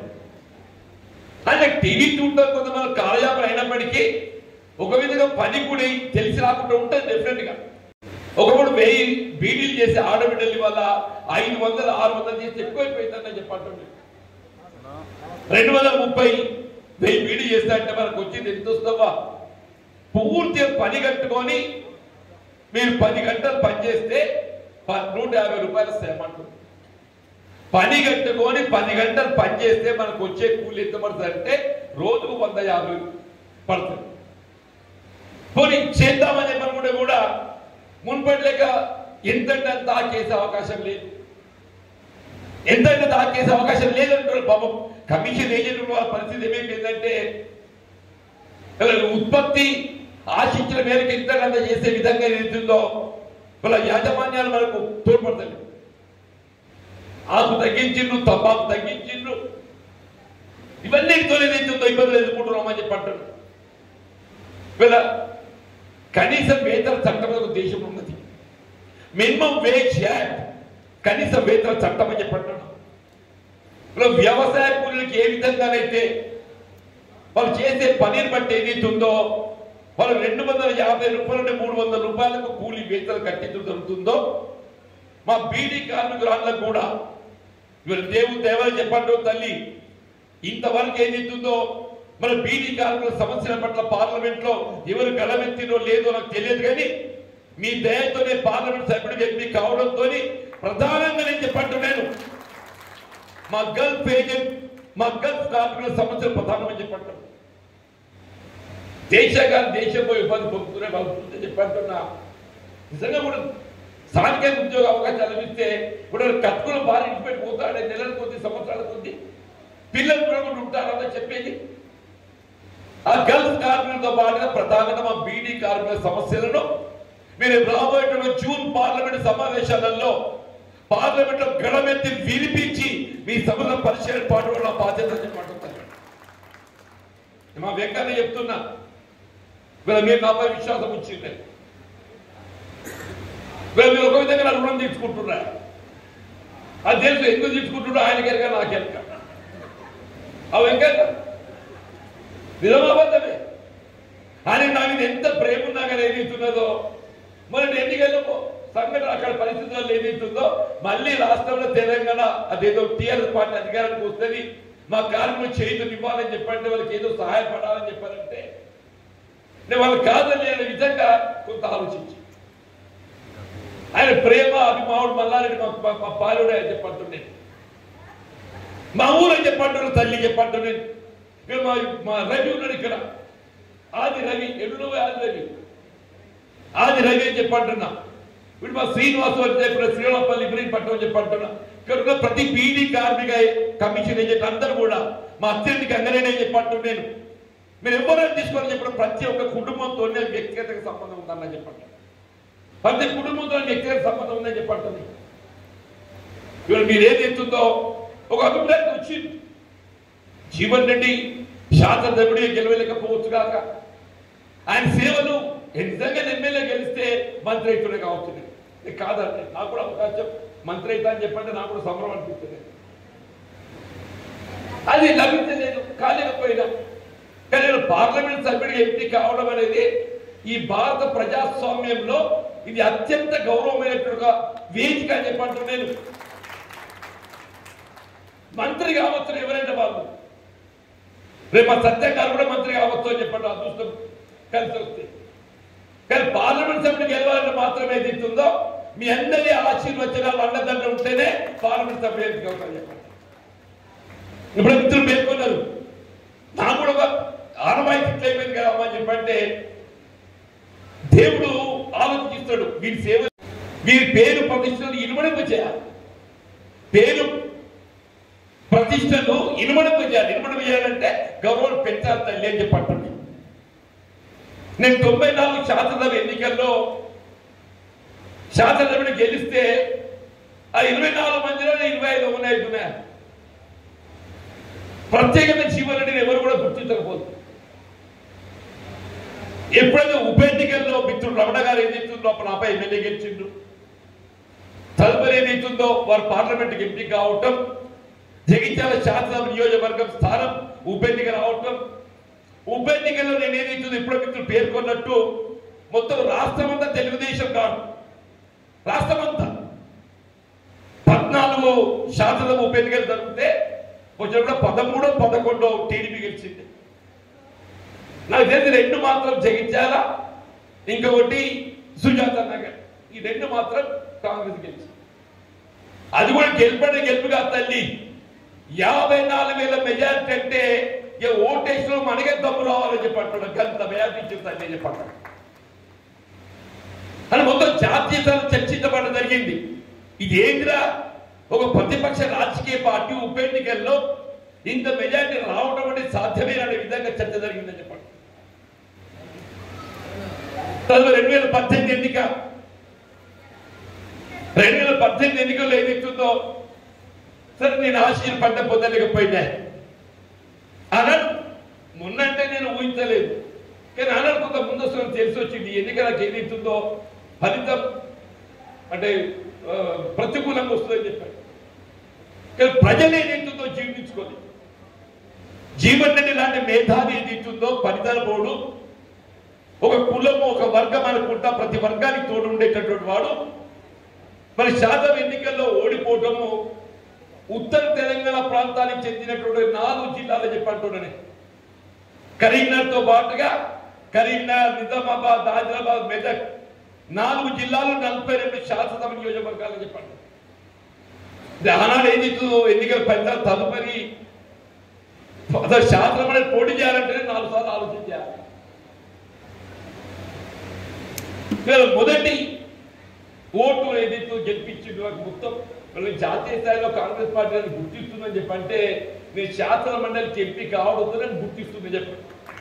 అంటే టీవీ చూడటం కొంతమంది కాలయాపన అయినప్పటికీ ఒక విధంగా పని కూడా తెలిసి రాకుండా ఉంటుంది డెఫినెట్ గా ఒకప్పుడు వెయ్యి బీడీలు చేసి ఆడబిడ్డల వల్ల ఐదు వందలు ఆరు వందలు చేసి ఎక్కువైపోయిందని చెప్పండి రెండు వందల ముప్పై వెయ్యి బీడీ చేస్తే అంటే మనకు వచ్చింది ఎంత వస్తుందా పూర్తిగా పని కట్టుకొని మీరు పది గంటలు పని చేస్తే ప- నూట యాభై రూపాయలు సేమంటుంది పని కట్టుకొని పది గంటలు పని చేస్తే మనకు వచ్చే కూలి ఎంత పడుతుంది అంటే రోజుకు వంద యాభై పడుతుంది పోనీ చేద్దామని చెప్పనుకుంటే కూడా మున్పటి లేక ఎంతంటే అంత ఆకేసే అవకాశం లేదు ఎంతంటే అంత ఆకేసే అవకాశం లేదంటారు పాపం కమిషన్ ఏజెంట్ వాళ్ళ పరిస్థితి ఏమైపోయిందంటే ఇలా ఉత్పత్తి ఆశించిన మేరకు ఇంతకంత చేసే విధంగా ఏదైతుందో వాళ్ళ యాజమాన్యాలు మనకు తోడ్పడతాయి ఆకు తగ్గించిండ్రు తబాకు తగ్గించిండ్రు ఇవన్నీ ఏదైతుందో ఇబ్బందులు ఎదుర్కొంటున్నామని చెప్పి అంటారు వీళ్ళ కనీస వేతన చట్టం ఒక దేశం ఉన్నది మినిమం వేజ్ యాక్ట్ కనీస వేతన చట్టం అని చెప్పంటున్నాం ఇలా వ్యవసాయ కూలీలకు ఏ విధంగానైతే వాళ్ళు చేసే పనిని బట్టి ఏదైతుందో వాళ్ళు రెండు వందల యాభై రూపాయల నుండి మూడు వందల రూపాయలకు కూలీ వేతలు కట్టించడం జరుగుతుందో మా బీడీ కార్మికురాళ్ళకు కూడా వీళ్ళు దేవుడు దేవాలని చెప్పండి తల్లి ఇంతవరకు ఏదైతుందో మన బీడీ కార్మికుల సమస్యల పట్ల పార్లమెంట్ లో ఎవరు గలమెత్తినో లేదో నాకు తెలియదు కానీ మీ దయతోనే పార్లమెంట్ సభ్యుడి వ్యక్తి కావడంతో ప్రధానంగా నేను చెప్పంటున్నాను మా గల్ఫ్ ఏజెంట్ మా గల్ఫ్ కార్మికుల సమస్యలు ప్రధానమని చెప్పంటున్నాను దేశంగా దేశం పోయి ఉపాధి పొందుతున్నా వాళ్ళు చెప్పంటున్నా నిజంగా కూడా స్థానిక ఉద్యోగ అవకాశాలు ఇస్తే ఇప్పుడు కత్తుకుల భార్య ఇంటి పెట్టి పోతాడే నెలల కొద్ది సంవత్సరాల కొద్ది పిల్లలు కూడా కూడా ఉంటారని చెప్పేది ఆ గల్ఫ్ కార్మికులతో పాటుగా ప్రధానంగా మా బీడీ కార్మికుల సమస్యలను మీరు రాబోయేటువంటి జూన్ పార్లమెంట్ సమావేశాలలో పార్లమెంట్ లో గడమెత్తి వినిపించి మీ సభలో పరిచయం పాటు బాధ్యత చెప్పంటున్నారు మా వెంకన్న చెప్తున్నా వీళ్ళ మీరు నాపై విశ్వాసం వచ్చింది వీళ్ళు మీరు ఒక విధంగా నా రుణం తీసుకుంటున్నా అది తెలుసు ఎందుకు తీసుకుంటున్నా ఆయన ఎరక నాకు ఎరక ఆ వెంకన్న నిజమాబద్ధమే ఆయన నా మీద ఎంత ప్రేమ ఉన్నా కానీ ఏదైతున్నదో మరి నేను ఎన్నికల్లో సంఘటన అక్కడ పరిస్థితుల్లో ఏదైతుందో మళ్ళీ రాష్ట్రంలో తెలంగాణ అదేదో టీఆర్ఎస్ పార్టీ అధికారానికి వస్తుంది మా కార్మికులు చేతులు ఇవ్వాలని చెప్పంటే వాళ్ళకి ఏదో సహాయపడాలని చెప్పారంటే నేను వాళ్ళు కాదని అనే విధంగా కొంత ఆలోచించి ఆయన ప్రేమ అభిమానుడు మల్లారెడ్డి మా- మా- మా పాలుడే అని చెప్పంటున్నాను మా ఊరు అని చెప్పంటున్నాను తల్లి చెప్పంటున్నాను ఇక్కడ మా మా రవి ఉన్నాడు ఇక్కడ ఆది రవి ఎల్లు ఆది రవి ఆది రవి అని చెప్పంటున్నా ఇప్పుడు మా శ్రీనివాసు అని చెప్పిన శ్రీరామపల్లి ఇబ్రహీం పట్టణం అని చెప్పంటున్నా ఇక్కడ ఉన్న ప్రతి బీడీ కార్మిక కమిషన్ ఏజెంట్ అందరూ కూడా మా అత్యంత అంగనే చెప్పంటున్నాను నేను మీరు ఎవరైనా తీసుకొని చెప్పడం ప్రతి ఒక్క కుటుంబంతో వ్యక్తిగత సంబంధం ఉందని చెప్పండి ప్రతి కుటుంబంతో వ్యక్తిగత సంబంధం ఉందని చెప్పండి ఇవాళ మీరు ఏది ఎత్తుందో ఒక అభిప్రాయం వచ్చింది జీవన్ రెడ్డి శాసనసభ్యుడిగా గెలవలేకపోవచ్చు కాక ఆయన సేవలు నిజంగా ఎమ్మెల్యే గెలిస్తే మంత్రి అవుతుండే కావచ్చు నేను. ఇది కాదండి నాకు కూడా అవకాశం మంత్రి అవుతా అని చెప్పంటే నాకు కూడా సంబరం అనిపిస్తుంది అది లభించలేదు కాలేకపోయినా కానీ నేను పార్లమెంట్ సభ్యుడిగా ఎంపీ కావడం అనేది ఈ భారత ప్రజాస్వామ్యంలో ఇది అత్యంత గౌరవమైనటువంటి వేదిక అని చెప్పంటూ నేను మంత్రి కావచ్చు ఎవరైనా వాళ్ళు రేపు మా సత్యం గారు కూడా మంత్రి కావచ్చు అని చెప్పండి అదృష్టం కలిసి వస్తే కానీ పార్లమెంట్ సభ్యుడు గెలవాలని మాత్రమే ఏదైతుందో మీ అందరి ఆశీర్వచనాలు అండదండ ఉంటేనే పార్లమెంట్ సభ్యుడు ఎంపిక అవుతారు చెప్పండి ఇప్పుడు మిత్రులు పేర్కొన్నారు నాకు కూడా ఒక ఆనవాయితీ ఇట్లా అయిపోయింది కదా అమ్మా అని చెప్పంటే దేవుడు ఆలోచిస్తాడు వీరి సేవ వీరి పేరు ప్రతిష్టలు ఇనుమడింపు చేయాలి పేరు ప్రతిష్టలు ఇనుమడింపు చేయాలి ఇనుమడింపు చేయాలంటే గౌరవం పెంచాలి తల్లి అని చెప్పి అంటుంది నేను తొంభై నాలుగు శాసనసభ ఎన్నికల్లో శాసనసభని గెలిస్తే ఆ ఇరవై నాలుగు మందిలో ఇరవై ఐదు ఉన్నాయి ఉన్నాయి ప్రత్యేకత జీవనని ఎవరు కూడా గుర్తించకపోదు ఎప్పుడైతే ఉప ఎన్నికల్లో మిత్రుడు రమణ గారు ఏం చేస్తుందో అప్పుడు నాపై ఎమ్మెల్యే గెలిచిండు తదుపరి ఏదైతుందో వారు పార్లమెంట్కి ఎంపీ కావటం జగిత్యాల శాసనసభ నియోజకవర్గం స్థానం ఉప ఎన్నిక రావటం ఉప ఎన్నికల్లో నేను ఏదైతుందో ఇప్పుడు మిత్రులు పేర్కొన్నట్టు మొత్తం రాష్ట్రమంతా తెలుగుదేశం కాదు రాష్ట్రమంతా పద్నాలుగు శాసనసభ ఉప ఎన్నికలు జరిగితే వచ్చినప్పుడు పదమూడో పదకొండో టీడీపీ గెలిచింది నాకు తెలిసి రెండు మాత్రం జగించాల ఇంకొకటి సుజాత నగర్ ఈ రెండు మాత్రం కాంగ్రెస్ గెలిచింది అది కూడా గెలుపడే గెలుపుగా తల్లి యాభై నాలుగు వేల మెజారిటీ అంటే ఇక ఓటేసిన మనకే దమ్ము రావాలని చెప్పంటాడు గంత మెజారిటీ ఇచ్చిన తల్లి అని చెప్పంటాడు అని మొత్తం జాతీయ స్థాయి చర్చించబడడం జరిగింది ఇది ఏంటిరా ఒక ప్రతిపక్ష రాజకీయ పార్టీ ఉప ఎన్నికల్లో ఇంత మెజారిటీ రావడం అనేది సాధ్యమే అనే విధంగా చర్చ జరిగిందని చెప్పండి తదుపరి రెండు వేల పద్దెనిమిది ఎన్నిక రెండు వేల పద్దెనిమిది ఎన్నికల్లో ఏదైతుందో సరే నేను ఆశయం పంట పొందలేకపోయినా అన్నాడు మొన్నంటే నేను ఊహించలేదు కానీ అన్నాడు కొంత ముందు వస్తున్న తెలిసి వచ్చింది ఈ ఎన్నికలకు ఏదైతుందో ఫలితం అంటే ఆ, ప్రతికూలంగా వస్తుందని చెప్పాడు కానీ ప్రజలు ఏదైతుందో జీవించుకొని జీవన్ రెడ్డి లాంటి మేధావి ఏదైతుందో ఫలితాల బోర్డు ఒక కులము ఒక వర్గం అనుకుంటా ప్రతి వర్గానికి తోడు ఉండేటటువంటి వాడు మరి శాతం ఎన్నికల్లో ఓడిపోవటము ఉత్తర తెలంగాణ ప్రాంతానికి చెందినటువంటి నాలుగు జిల్లాలు చెప్పంటున్నానే కరీంనగర్తో పాటుగా కరీంనగర్ నిజామాబాద్ ఆదిలాబాద్ మెదక్ నాలుగు జిల్లాలు నలభై రెండు శాసనసభ నియోజకవర్గాలు చెప్పండి ఇది ఆనాడు ఏది ఎన్నికల ఫలితాలు తదుపరి అసలు శాసనం అనేది పోటీ చేయాలంటేనే నాలుగు సార్లు ఆలోచించాలి ఇవాళ మొదటి ఓటు ఏదైతే గెలిపించింది నాకు మొత్తం మళ్ళీ జాతీయ స్థాయిలో కాంగ్రెస్ పార్టీ నన్ను గుర్తిస్తుందని చెప్పంటే నేను శాసన మండలికి ఎంపీ కావడంతో గుర్తిస్తుంది చెప్పండి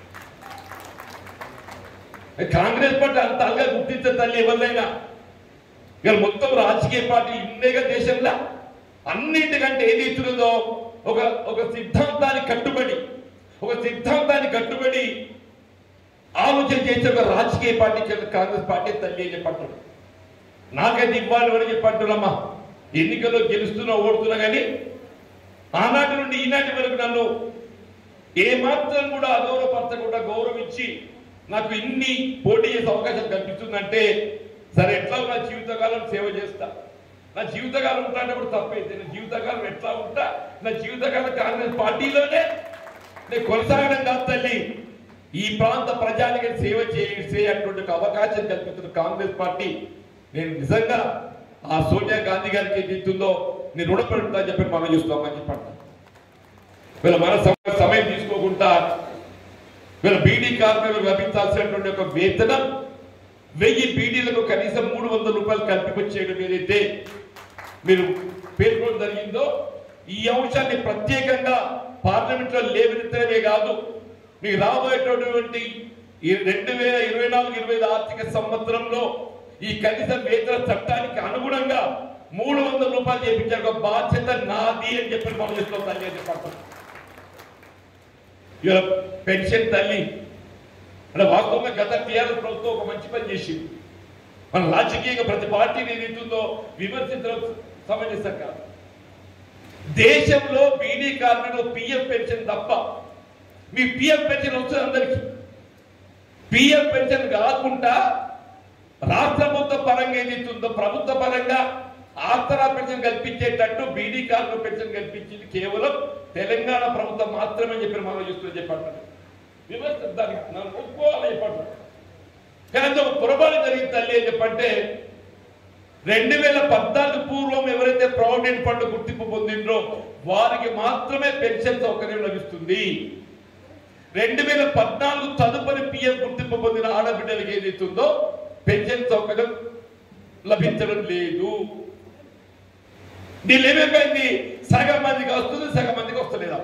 కాంగ్రెస్ పార్టీ అంత అల్గా గుర్తించే తల్లి ఎవరినైనా ఇక మొత్తం రాజకీయ పార్టీ ఉండేగా దేశంలో అన్నింటికంటే ఏది ఇస్తుందో ఒక ఒక సిద్ధాంతానికి కట్టుబడి ఒక సిద్ధాంతానికి కట్టుబడి ఆలోచన చేసే ఒక రాజకీయ పార్టీ కాంగ్రెస్ పార్టీ తల్లి అని చెప్పంటారు నాకైతే ఇవ్వాలి అని చెప్పంటున్నామ్మా ఎన్నికల్లో గెలుస్తున్నా ఓడుతున్నా కానీ ఆనాటి నుండి ఈనాటి వరకు నన్ను ఏమాత్రం కూడా అగౌరవపరచకుండా గౌరవించి నాకు ఇన్ని పోటీ చేసే అవకాశం కల్పిస్తుందంటే సరే ఎట్లా నా జీవితకాలం సేవ చేస్తా నా జీవితకాలం ఉంటా అంటే కూడా తప్పైతే నా జీవితకాలం ఎట్లా ఉంటా నా జీవితకాలం కాంగ్రెస్ పార్టీలోనే నేను కొనసాగడం కాదు తల్లి ఈ ప్రాంత ప్రజానికి సేవ చేసేటువంటి ఒక అవకాశం కల్పిస్తున్న కాంగ్రెస్ పార్టీ నేను నిజంగా ఆ సోనియా గాంధీ గారికి ఏది ఇస్తుందో నేను రుణపడి ఉంటా అని చెప్పి మనం చూస్తామని చెప్పండి వీళ్ళ మన సమ- సమయం తీసుకోకుండా వీళ్ళ బీడీ కార్మికులకు లభించాల్సినటువంటి ఒక వేతనం వెయ్యి బీడీలకు కనీసం మూడు వందల రూపాయలు కల్పించేయడం ఏదైతే మీరు పేర్కొనడం జరిగిందో ఈ అంశాన్ని ప్రత్యేకంగా పార్లమెంట్ లో లేవనెత్తడమే కాదు మీకు రాబోయేటటువంటి ఈ రెండు వేల ఇరవై నాలుగు ఇరవై ఐదు ఆర్థిక సంవత్సరంలో ఈ కనీస వేతన చట్టానికి అనుగుణంగా మూడు వందల రూపాయలు చేపించే ఒక బాధ్యత నాది అని చెప్పి మనం చేస్తాం తల్లి అని చెప్పండి ఇవాళ పెన్షన్ తల్లి అంటే వాస్తవంగా గత టీఆర్ఎస్ ప్రభుత్వం ఒక మంచి పని చేసింది మన రాజకీయంగా ప్రతి పార్టీని ఏదైతుందో విమర్శించడం సమంజసం కాదు దేశంలో బీడీ కార్మికులు పిఎఫ్ పెన్షన్ తప్ప మీ పిఎఫ్ పెన్షన్ వస్తుంది అందరికీ పిఎఫ్ పెన్షన్ కాకుండా రాష్ట్ర ప్రభుత్వ పరంగా ఏదైతుందో ప్రభుత్వ పరంగా ఆస్తరా పెన్షన్ కల్పించేటట్టు బీడీ కార్మిక పెన్షన్ కల్పించింది కేవలం తెలంగాణ ప్రభుత్వం మాత్రమే చెప్పిన మనం చూస్తున్నా చెప్పండి విమర్శ దానికి నన్ను ఒప్పుకోవాలి చెప్పండి కానీ అందులో ఒక పొరపాటు జరిగింది తల్లి అని చెప్పంటే రెండు వేల పద్నాలుగు పూర్వం ఎవరైతే ప్రావిడెంట్ ఫండ్ గుర్తింపు పొందిండ్రో వారికి మాత్రమే పెన్షన్ సౌకర్యం లభిస్తుంది రెండు వేల పద్నాలుగు తదుపరి పిఎఫ్ గుర్తింపు పొందిన ఆడబిడ్డలకి ఏదైతుందో పెన్షన్ సౌకర్యం లభించడం లేదు దీనిలో ఏమైపోయింది సగం మందికి వస్తుంది సగం మందికి వస్తలేదా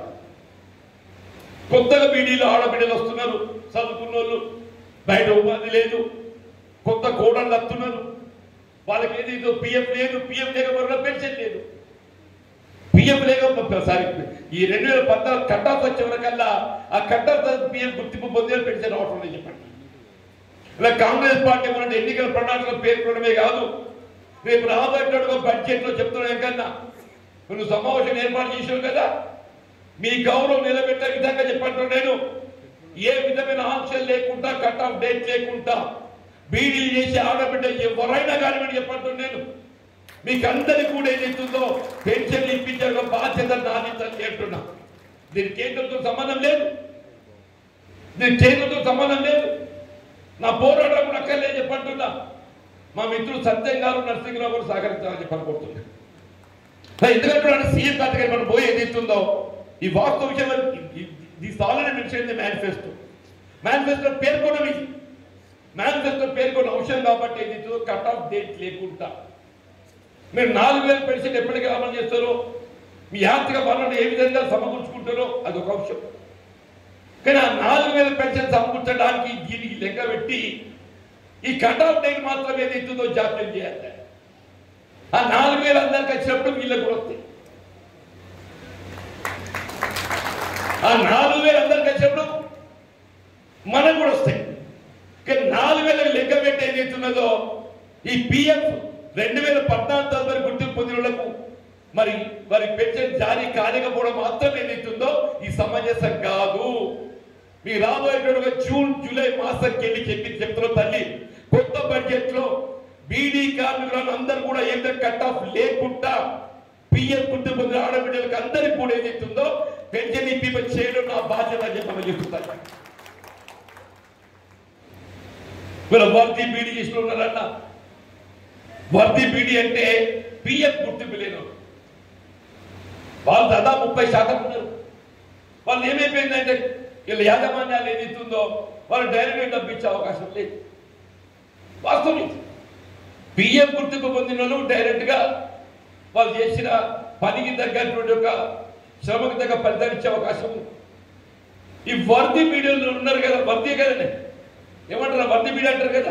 కొత్తగా బీడీలో ఆడబిడ్డలు వస్తున్నారు చదువుకున్న వాళ్ళు బయట ఉపాధి లేదు కొత్త కోడళ్ళు వస్తున్నారు వాళ్ళకి ఏది ఇదో పిఎఫ్ లేదు పిఎఫ్ లేకపోతే పెన్షన్ లేదు పిఎఫ్ లేక సారీ ఈ రెండు వేల పద్నాలుగు కట్టాఫ్ వచ్చే వరకల్లా ఆ కట్టాఫ్ పిఎఫ్ గుర్తింపు పొందే పెన్షన్ రావటం లేదు చెప్పండి ఇలా కాంగ్రెస్ పార్టీ మన ఎన్నికల ప్రణాళిక పేర్కొనడమే కాదు రేపు రాబోయేటట్టుగా బడ్జెట్ లో చెప్తున్నాం కన్నా నువ్వు సమావేశం ఏర్పాటు చేసావు కదా మీ గౌరవం నిలబెట్టే విధంగా చెప్పంటున్నాను నేను ఏ విధమైన ఆంక్షలు లేకుండా కట్ ఆఫ్ డేట్ లేకుండా బీడీలు చేసి ఆడబిడ్డ ఎవరైనా కానివ్వండి చెప్పంటున్నాను నేను మీకు అందరికి కూడా ఏదైతుందో పెన్షన్ ఇప్పించే ఒక బాధ్యత నాది తల్లి అంటున్నా దీనికి కేంద్రంతో సంబంధం లేదు దీనికి కేంద్రంతో సంబంధం లేదు నా పోరాటం కూడా అక్కర్లేదు చెప్పంటున్నా మా మిత్రుడు సత్యం గారు నరసింహరావు కూడా సహకరించాలని చెప్పని కోరుతున్నా ఎందుకంటే సీఎం కాతగా మనం పోయి ఏది ఇస్తుందో ఈ వాస్తవ విషయం the salary mention manifesto manifesto పేర్కొన్నవి మేనిఫెస్టో పేర్కొన్న అంశం కాబట్టి ఏది ఇస్తుందో కట్ ఆఫ్ డేట్ లేకుండా మీరు నాలుగు వేల పెన్షన్ ఎప్పటికీ అమలు చేస్తారో మీ ఆర్థిక వనరులు ఏ విధంగా సమకూర్చుకుంటారో అది ఒక అంశం కానీ ఆ నాలుగు వేల పెన్షన్ సమకూర్చడానికి దీనికి లెక్క పెట్టి ఈ కట్ ఆఫ్ డేట్ మాత్రం ఏదైతుందో జాప్యం చేయాలి ఆ నాలుగు వేలు అందరికి వచ్చినప్పుడు వీళ్ళకి కూడా వస్తాయి ఆ నాలుగు వేలు అందరికి వచ్చినప్పుడు మనకు కూడా వస్తాయి కానీ నాలుగు వేలకు లెక్క పెట్టి ఏదైతున్నదో ఈ పిఎఫ్ రెండు వేల పద్నాలుగు తదుపరి గుర్తింపు పొందిన వాళ్ళకు మరి మరి పెన్షన్ జారీ కాలేకపోవడం మాత్రం ఏదైతుందో ఈ సమంజసం కాదు మీ రాబోయేటట్టుగా జూన్ జూలై మాసంకి వెళ్ళి చెప్పి చెప్తున్న తల్లి కొత్త బడ్జెట్ లో బీడీ కార్మికులను అందరూ కూడా ఏదో కట్ ఆఫ్ లేకుండా పిఎఫ్ గుర్తింపు పొందిన ఆడబిడ్డలకు అందరికి కూడా ఏదైతుందో పెన్షన్ ఇప్పి చేయడం నా బాధ్యత అని చెప్పి చెప్తాను వీళ్ళ వర్ది బీడీ చేసిన ఉన్నారన్న వర్ది బీడీ అంటే పిఎఫ్ గుర్తింపు లేను వాళ్ళు దాదాపు ముప్పై శాతం ఉన్నారు వాళ్ళు ఏమైపోయిందంటే వీళ్ళ యాజమాన్యాలు ఏదైతుందో వాళ్ళు డైరెక్ట్గా డబ్బు ఇచ్చే అవకాశం లేదు వాస్తవం ఇది. పిఎఫ్ గుర్తింపు పొందిన వాళ్ళు డైరెక్ట్ గా వాళ్ళు చేసిన పనికి తగ్గటువంటి ఒక శ్రమకు తగ్గ ఫలితాన్ని ఇచ్చే అవకాశం ఉంది ఈ వర్ది మీడియాలో ఉన్నారు కదా వర్ది కదండి ఏమంటారు వర్ది మీడియా అంటారు కదా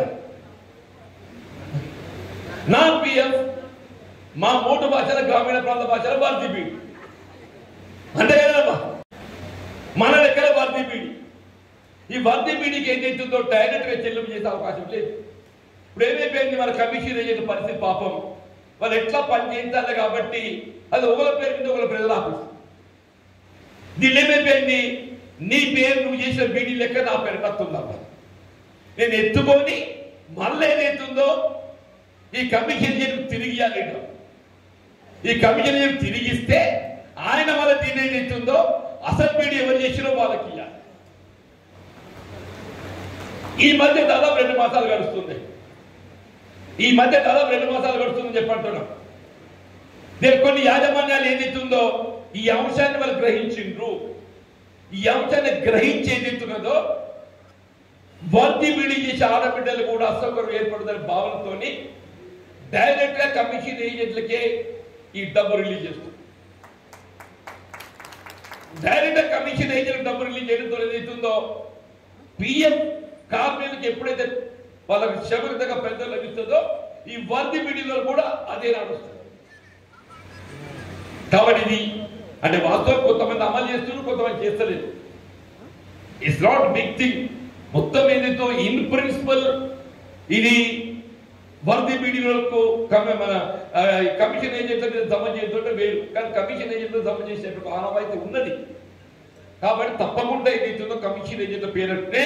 నా పిఎఫ్ మా మూడు భాషల గ్రామీణ ప్రాంత భాషల వర్ది బీడి అంతే కదమ్మా మన దగ్గర వర్ది బీడి ఈ వర్ది బీడికి ఏం చేస్తుందో డైరెక్ట్ గా చెల్లింపు చేసే అవకాశం లేదు ఇప్పుడు ఏమైపోయింది మన కమిషన్ ఏజెంట్ పరిస్థితి పాపం వాళ్ళు ఎట్లా పని చేయించాలి కాబట్టి అది ఒకరి పేరు మీద ఒకరి ప్రజల ఆఫీస్ దీన్ని ఏమైపోయింది నీ పేరు నువ్వు చేసిన బీడీ లెక్క నా పేరు వస్తుందమ్మా నేను ఎత్తుకొని మళ్ళీ ఏదైతుందో ఈ కమిషన్ ఏజెంట్ తిరిగి ఇవ్వాలి ఇటు. ఈ కమిషన్ ఏజెంట్ తిరిగి ఇస్తే ఆయన వల్ల దీని ఏదైతుందో అసలు బీడీ ఎవరు చేసినో వాళ్ళకి ఇవ్వాలి ఈ మధ్య దాదాపు రెండు మాసాలు గడుస్తుంది ఈ మధ్య దాదాపు రెండు మాసాలు గడుస్తుందని చెప్పంటున్నాం నేను కొన్ని యాజమాన్యాలు ఏదైతుందో ఈ అంశాన్ని వాళ్ళు గ్రహించిండ్రు ఈ అంశాన్ని గ్రహించి ఏదైతున్నదో వర్ది బీడీ చేసే ఆడబిడ్డలు కూడా అసౌకర్యం ఏర్పడుతున్న భావనతోని డైరెక్ట్ గా కమిషన్ ఏజెంట్లకే ఈ డబ్బు రిలీజ్ చేస్తుంది డైరెక్ట్ గా కమిషన్ ఏజెంట్ డబ్బు రిలీజ్ చేయడంతో ఏదైతుందో పిఎం కార్మికులకు ఎప్పుడైతే వాళ్ళకి శ్రమకు తగ్గ పెద్దలు లభిస్తుందో ఈ వర్ది బీడీలో కూడా అదే నడుస్తుంది కాబట్టి ఇది అంటే వాస్తవం కొంతమంది అమలు చేస్తున్నారు కొంతమంది చేస్తలేదు ఇట్స్ నాట్ బిగ్ థింగ్ మొత్తం ఏదైతే ఇన్ ప్రిన్సిపల్ ఇది వరది మీడియాలకు కమి- మన ఆ, కమిషన్ ఏజెంట్ జమ చేస్తుంటే వేరు కానీ కమిషన్ ఏజెంట్ జమ చేసేటప్పుడు ఆనవాయితీ ఉన్నది కాబట్టి తప్పకుండా ఏదైతుందో కమిషన్ ఏజెంట్ పేరంటే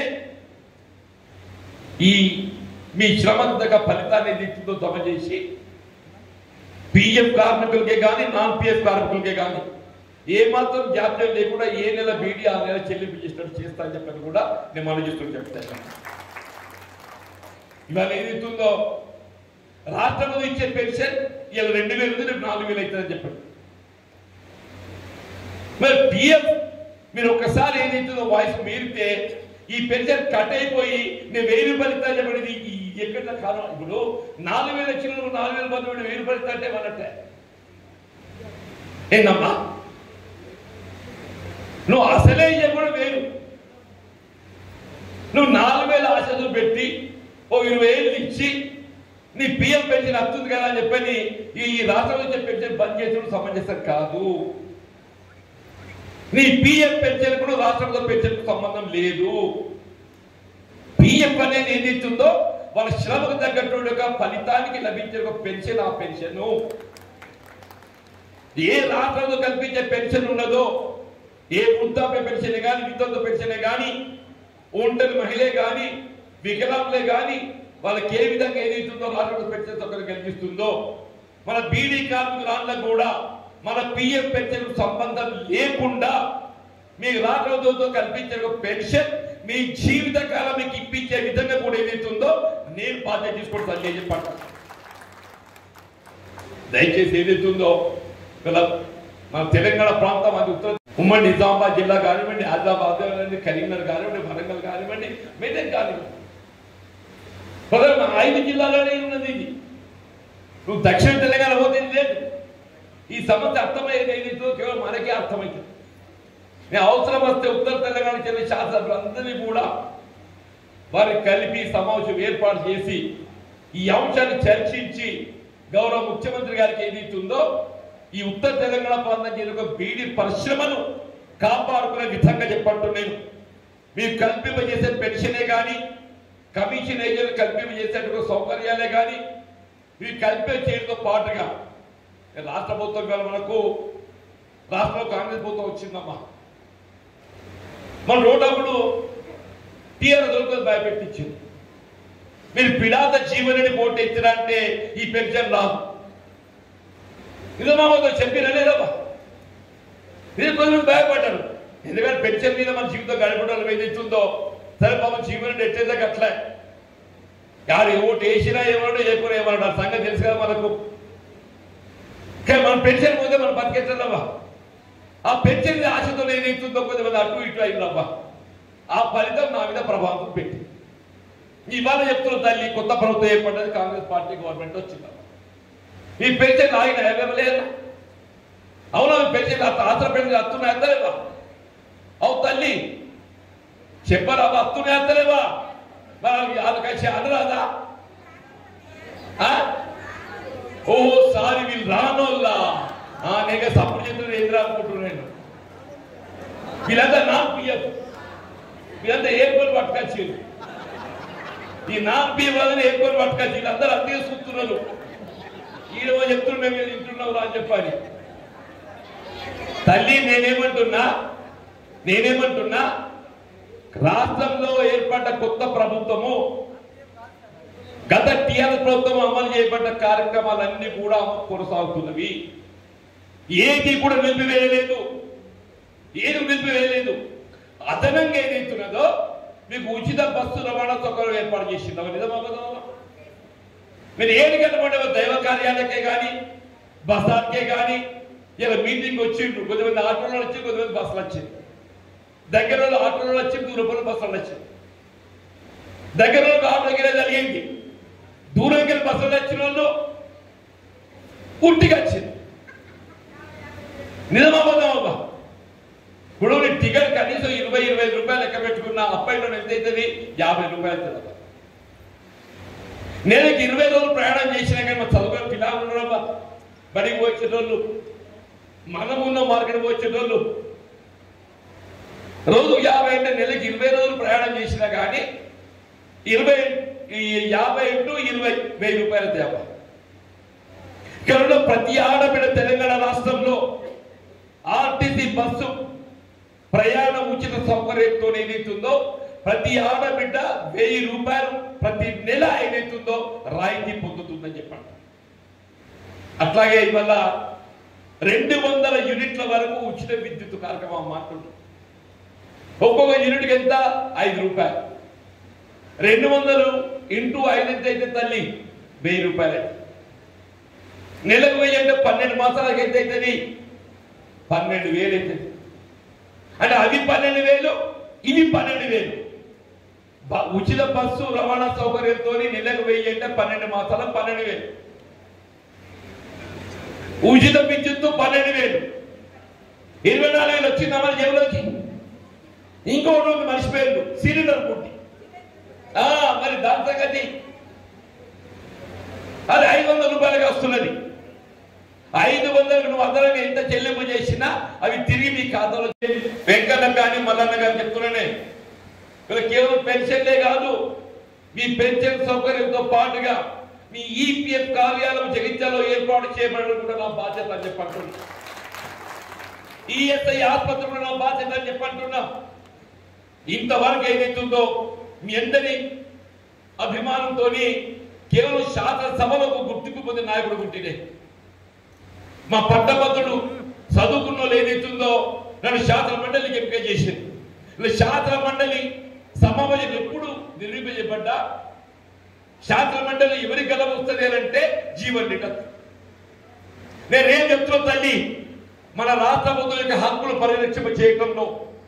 ఈ మీ శ్రమంతక ఫలితాన్ని ఏదైతుందో జమ చేసి పిఎఫ్ కార్మికులకే కానీ నాన్ పిఎఫ్ కార్మికులకే కానీ ఏ మాత్రం జాప్యం లేకుండా ఏ నెల బీడీ ఆ నెల చెల్లింపు చేసినట్టు చేస్తా అని చెప్పని కూడా నేను మనం చేస్తూ చెప్తాను ఇవాళ ఏదైతుందో రాష్ట్రంలో ఇచ్చే పెన్షన్ ఇలా రెండు వేలు ఉంది రేపు నాలుగు వేలు అవుతుందని చెప్పండి మరి పిఎఫ్ మీరు ఒక్కసారి ఏదైతుందో వాయిస్ మీరితే ఈ పెన్షన్ కట్ అయిపోయి నేను వెయ్యి రూపాయలు ఇస్తా చెప్పండి ఈ ఎక్కడ కాలం ఇప్పుడు నాలుగు వేలు వచ్చిన నువ్వు నాలుగు వేల మంది కూడా వెయ్యి రూపాయలు ఇస్తా అంటే ఏమన్నట్టే ఏందమ్మా నువ్వు అసలే కూడా వేరు నువ్వు నాలుగు వేల ఆశలు పెట్టి ఓ ఇరవై ఏళ్ళు ఇచ్చి నీ పిఎం పెన్షన్ వస్తుంది కదా అని చెప్పని ఈ రాష్ట్రంలో ఇచ్చే పెన్షన్ బంద్ చేయడం సమంజసం కాదు నీ పిఎం పెన్షన్ కూడా రాష్ట్రంలో పెన్షన్ సంబంధం లేదు పిఎఫ్ అనేది ఏదైతుందో వాళ్ళ శ్రమకు తగ్గట్టు ఒక ఫలితానికి లభించే ఒక పెన్షన్ ఆ పెన్షన్ ఏ రాష్ట్రంలో కల్పించే పెన్షన్ ఉన్నదో ఏ వృద్ధాప్య పెన్షన్ కానీ వితంతు పెన్షన్ కానీ ఒంటరి మహిళే కానీ వికలాంగులే కానీ వాళ్ళకి ఏ విధంగా ఏదైతుందో రాష్ట్రంలో పెన్షన్ సౌకర్యం కల్పిస్తుందో మన బీడీ కార్మికుల కూడా మన పిఎఫ్ పెన్షన్ సంబంధం లేకుండా మీకు రాష్ట్రంతో కల్పించే ఒక పెన్షన్ మీ జీవిత కాలం మీకు ఇప్పించే విధంగా కూడా ఏదైతుందో నేను బాధ్యత తీసుకుంటాను నేను చెప్పండి దయచేసి ఏదైతుందో ఇలా మన తెలంగాణ ప్రాంతం అది ఉత్తర ఉమ్మడి నిజామాబాద్ జిల్లా కానివ్వండి ఆదిలాబాద్ కానివ్వండి కరీంనగర్ కానివ్వండి వరంగల్ కానివ్వండి మెదక్ కానివ్వండి ప్రధాన ఐదు జిల్లాలోనే ఉన్నది ఇది నువ్వు దక్షిణ తెలంగాణ పోతే ఇది లేదు ఈ సమస్య అర్థమయ్యేది ఏదైతుందో కేవలం మనకే అర్థమవుతుంది నేను అవసరం వస్తే ఉత్తర తెలంగాణ చెందిన శాస్త్రజ్ఞులందరినీ కూడా వారిని కలిపి సమావేశం ఏర్పాటు చేసి ఈ అంశాన్ని చర్చించి గౌరవ ముఖ్యమంత్రి గారికి ఏదైతుందో ఈ ఉత్తర తెలంగాణ ప్రాంతం చెందిన ఒక బీడి పరిశ్రమను కాపాడుకునే విధంగా చెప్పట్టు నేను మీరు కల్పింపజేసే పెన్షనే కానీ కమిషన్ ఏజెంట్ కల్పింపజేసేటువంటి సౌకర్యాలే కానీ మీరు కల్పే చేయడంతో పాటుగా రాష్ట్ర ప్రభుత్వం ఇవాళ మనకు రాష్ట్రంలో కాంగ్రెస్ ప్రభుత్వం వచ్చిందమ్మా మన రోడ్డప్పుడు టీఆర్ దొరకదు భయపెట్టించింది మీరు పిడాత జీవనని పోటీ ఇచ్చినా అంటే ఈ పెన్షన్ రాదు నిజమామతో చెప్పినా లేదమ్మా ఇది కొంచెం భయపడ్డారు ఎందుకంటే పెన్షన్ మీద మన జీవితం గడపడం ఏదైతుందో సరే పాపం జీవనం ఎట్టేదాకా అట్లే యారు ఓటు వేసినా ఏమన్నాడు చేయకుండా ఏమన్నాడు ఆ సంగతి తెలుసు కదా మనకు కానీ మన పెన్షన్ పోతే మనం బతికెట్టలేవా ఆ పెన్షన్ ఆశతో ఏదైతుందో కొద్దిమంది అటు ఇటు అయిందమ్మా ఆ ఫలితం నా మీద ప్రభావం పెట్టి ఇవాళ చెప్తున్న తల్లి కొత్త ప్రభుత్వం ఏర్పడ్డది కాంగ్రెస్ పార్టీ గవర్నమెంట్ వచ్చిందమ్మా ఈ పెన్షన్ ఆయన ఎవరలేదా అవునా మీ పెన్షన్ ఆసర పెన్షన్ వస్తున్నాయి అంతలేవా అవు తల్లి చెప్పరా వస్తున్నాయి అంతలేవా మరి వాళ్ళకి అనరాదా ఆ? ఓహో సారి వీళ్ళు రానోళ్ళా ఆ నేను సపోర్ట్ చేస్తున్న ఎదురు అనుకుంటున్నాను వీళ్ళంతా నా పిఎఫ్ వీళ్ళంతా ఏ పని పట్టుకొచ్చారు ఈ నా పిఎఫ్ వాళ్ళని ఏ పని పట్టుకొచ్చి వీళ్ళందరూ అంతే చూస్తున్నారు ఈడో చెప్తున్నా మీరు వింటున్నావు రా అని చెప్పని తల్లి నేనేమంటున్నా నేనేమంటున్నా రాష్ట్రంలో ఏర్పడ్డ కొత్త ప్రభుత్వము గత టీఆర్ఎస్ ప్రభుత్వం అమలు చేయబడ్డ కార్యక్రమాలన్నీ కూడా కొనసాగుతున్నవి ఏది కూడా నిలిపివేయలేదు ఏది నిలిపివేయలేదు అదనంగా ఏదైతున్నదో మీకు ఉచిత బస్సు రవాణా సౌకర్యం ఏర్పాటు చేసింది నిజమా కదా మీరు ఏది కనపడే దైవ కార్యాలకే కానీ బస్సార్కే కానీ ఇలా మీటింగ్ వచ్చిండ్రు కొద్దిమంది ఆటోలో వచ్చి కొద్దిమంది బస్సులు వచ్చింది దగ్గర వాళ్ళు ఆటోలో వచ్చి దూరం బస్సులు వచ్చింది దగ్గర వాళ్ళకి ఆటోకి జరిగింది దూరం వెళ్ళి బస్సులు వచ్చిన వాళ్ళు ఉట్టిగా వచ్చింది నిజమాబోదామబ్బా ఇప్పుడు నీ టికెట్ కనీసం ఇరవై ఇరవై ఐదు రూపాయలు లెక్క పెట్టుకున్న అప్పైలో ఎంత అవుతుంది యాభై రూపాయలు అవుతుంది నేను ఇరవై రోజులు ప్రయాణం చేసినా కానీ మా చదువుకుని పిల్లలు ఉన్నారమ్మా బడికి వచ్చేటోళ్ళు మనం ఉన్న మార్కెట్కి వచ్చేటోళ్ళు రోజు యాభై అంటే నెలకి ఇరవై రోజులు ప్రయాణం చేసినా చేసినా కానీ ఇరవై ఈ యాభై ఇంటూ ఇరవై వెయ్యి రూపాయల తేవా ఇక్కడ ఉన్న ప్రతి ఆడబిడ్డ తెలంగాణ రాష్ట్రంలో ఆర్టీసీ బస్సు ప్రయాణ ఉచిత సౌకర్యంతో ఏదైతుందో ప్రతి ఆడబిడ్డ వెయ్యి రూపాయలు ప్రతి నెల ఏదైతుందో రాయితీ పొందుతుందని చెప్పండి అట్లాగే ఇవాళ రెండు వందల యూనిట్ల వరకు ఉచిత విద్యుత్ కార్యక్రమం మాట్లాడుతుంది ఒక్కొక్క యూనిట్కి ఎంత ఐదు రూపాయలు రెండు వందలు ఇంటూ ఐదు ఎంత అయితే తల్లి వెయ్యి రూపాయలే నెలకు వెయ్యి అంటే పన్నెండు మాసాలకి ఎంత అవుతుంది పన్నెండు వేలు అవుతుంది అంటే అవి పన్నెండు వేలు ఇవి పన్నెండు వేలు బ- ఉచిత బస్సు రవాణా సౌకర్యంతో నెలకు వెయ్యి అంటే పన్నెండు మాసాల పన్నెండు వేలు ఉచిత విద్యుత్తు పన్నెండు వేలు ఇరవై నాలుగు వేలు వచ్చిందా మన జేబులోకి ఇంకోటి ఉంది మనిషి పేర్లు సిలిండర్ పుట్టి ఆ, మరి దాని సంగతి అది ఐదు వందల రూపాయలకి వస్తున్నది ఐదు వందలకు నువ్వు అదనంగా ఎంత చెల్లింపు చేసినా అవి తిరిగి మీ ఖాతాలో చేరి- వెంకన్న కానీ మల్లన్న కానీ చెప్తున్నానే ఇక్కడ కేవలం పెన్షన్లే కాదు మీ పెన్షన్ సౌకర్యంతో పాటుగా మీ ఈపీఎఫ్ కార్యాలయం జగిత్యాలో ఏర్పాటు చేయబడడం కూడా నా బాధ్యత అని చెప్పంటున్నా ఈఎస్ఐ ఆసుపత్రి కూడా నా బాధ్యత అని చెప్పంటున్నా ఇంతవరకు ఏదైతుందో మీ అందరి అభిమానంతో కేవలం శాసనసభలకు గుర్తింపు పొందిన నాయకుడు గుర్తినే మా పట్టభద్రుడు చదువుకున్న వాళ్ళు ఏదైతుందో నన్ను శాసన మండలికి ఎంపిక చేసింది ఇలా శాసన మండలి సమావేశం ఎప్పుడు నిర్మింపజేయబడ్డా శాసన మండలి ఎవరి గల వస్తుంది అని అంటే జీవన్ రెడ్డి నేనేం చెప్తున్నా తల్లి మన రాష్ట్ర ప్రభుత్వం యొక్క హక్కులు పరిరక్షణ చేయడంలో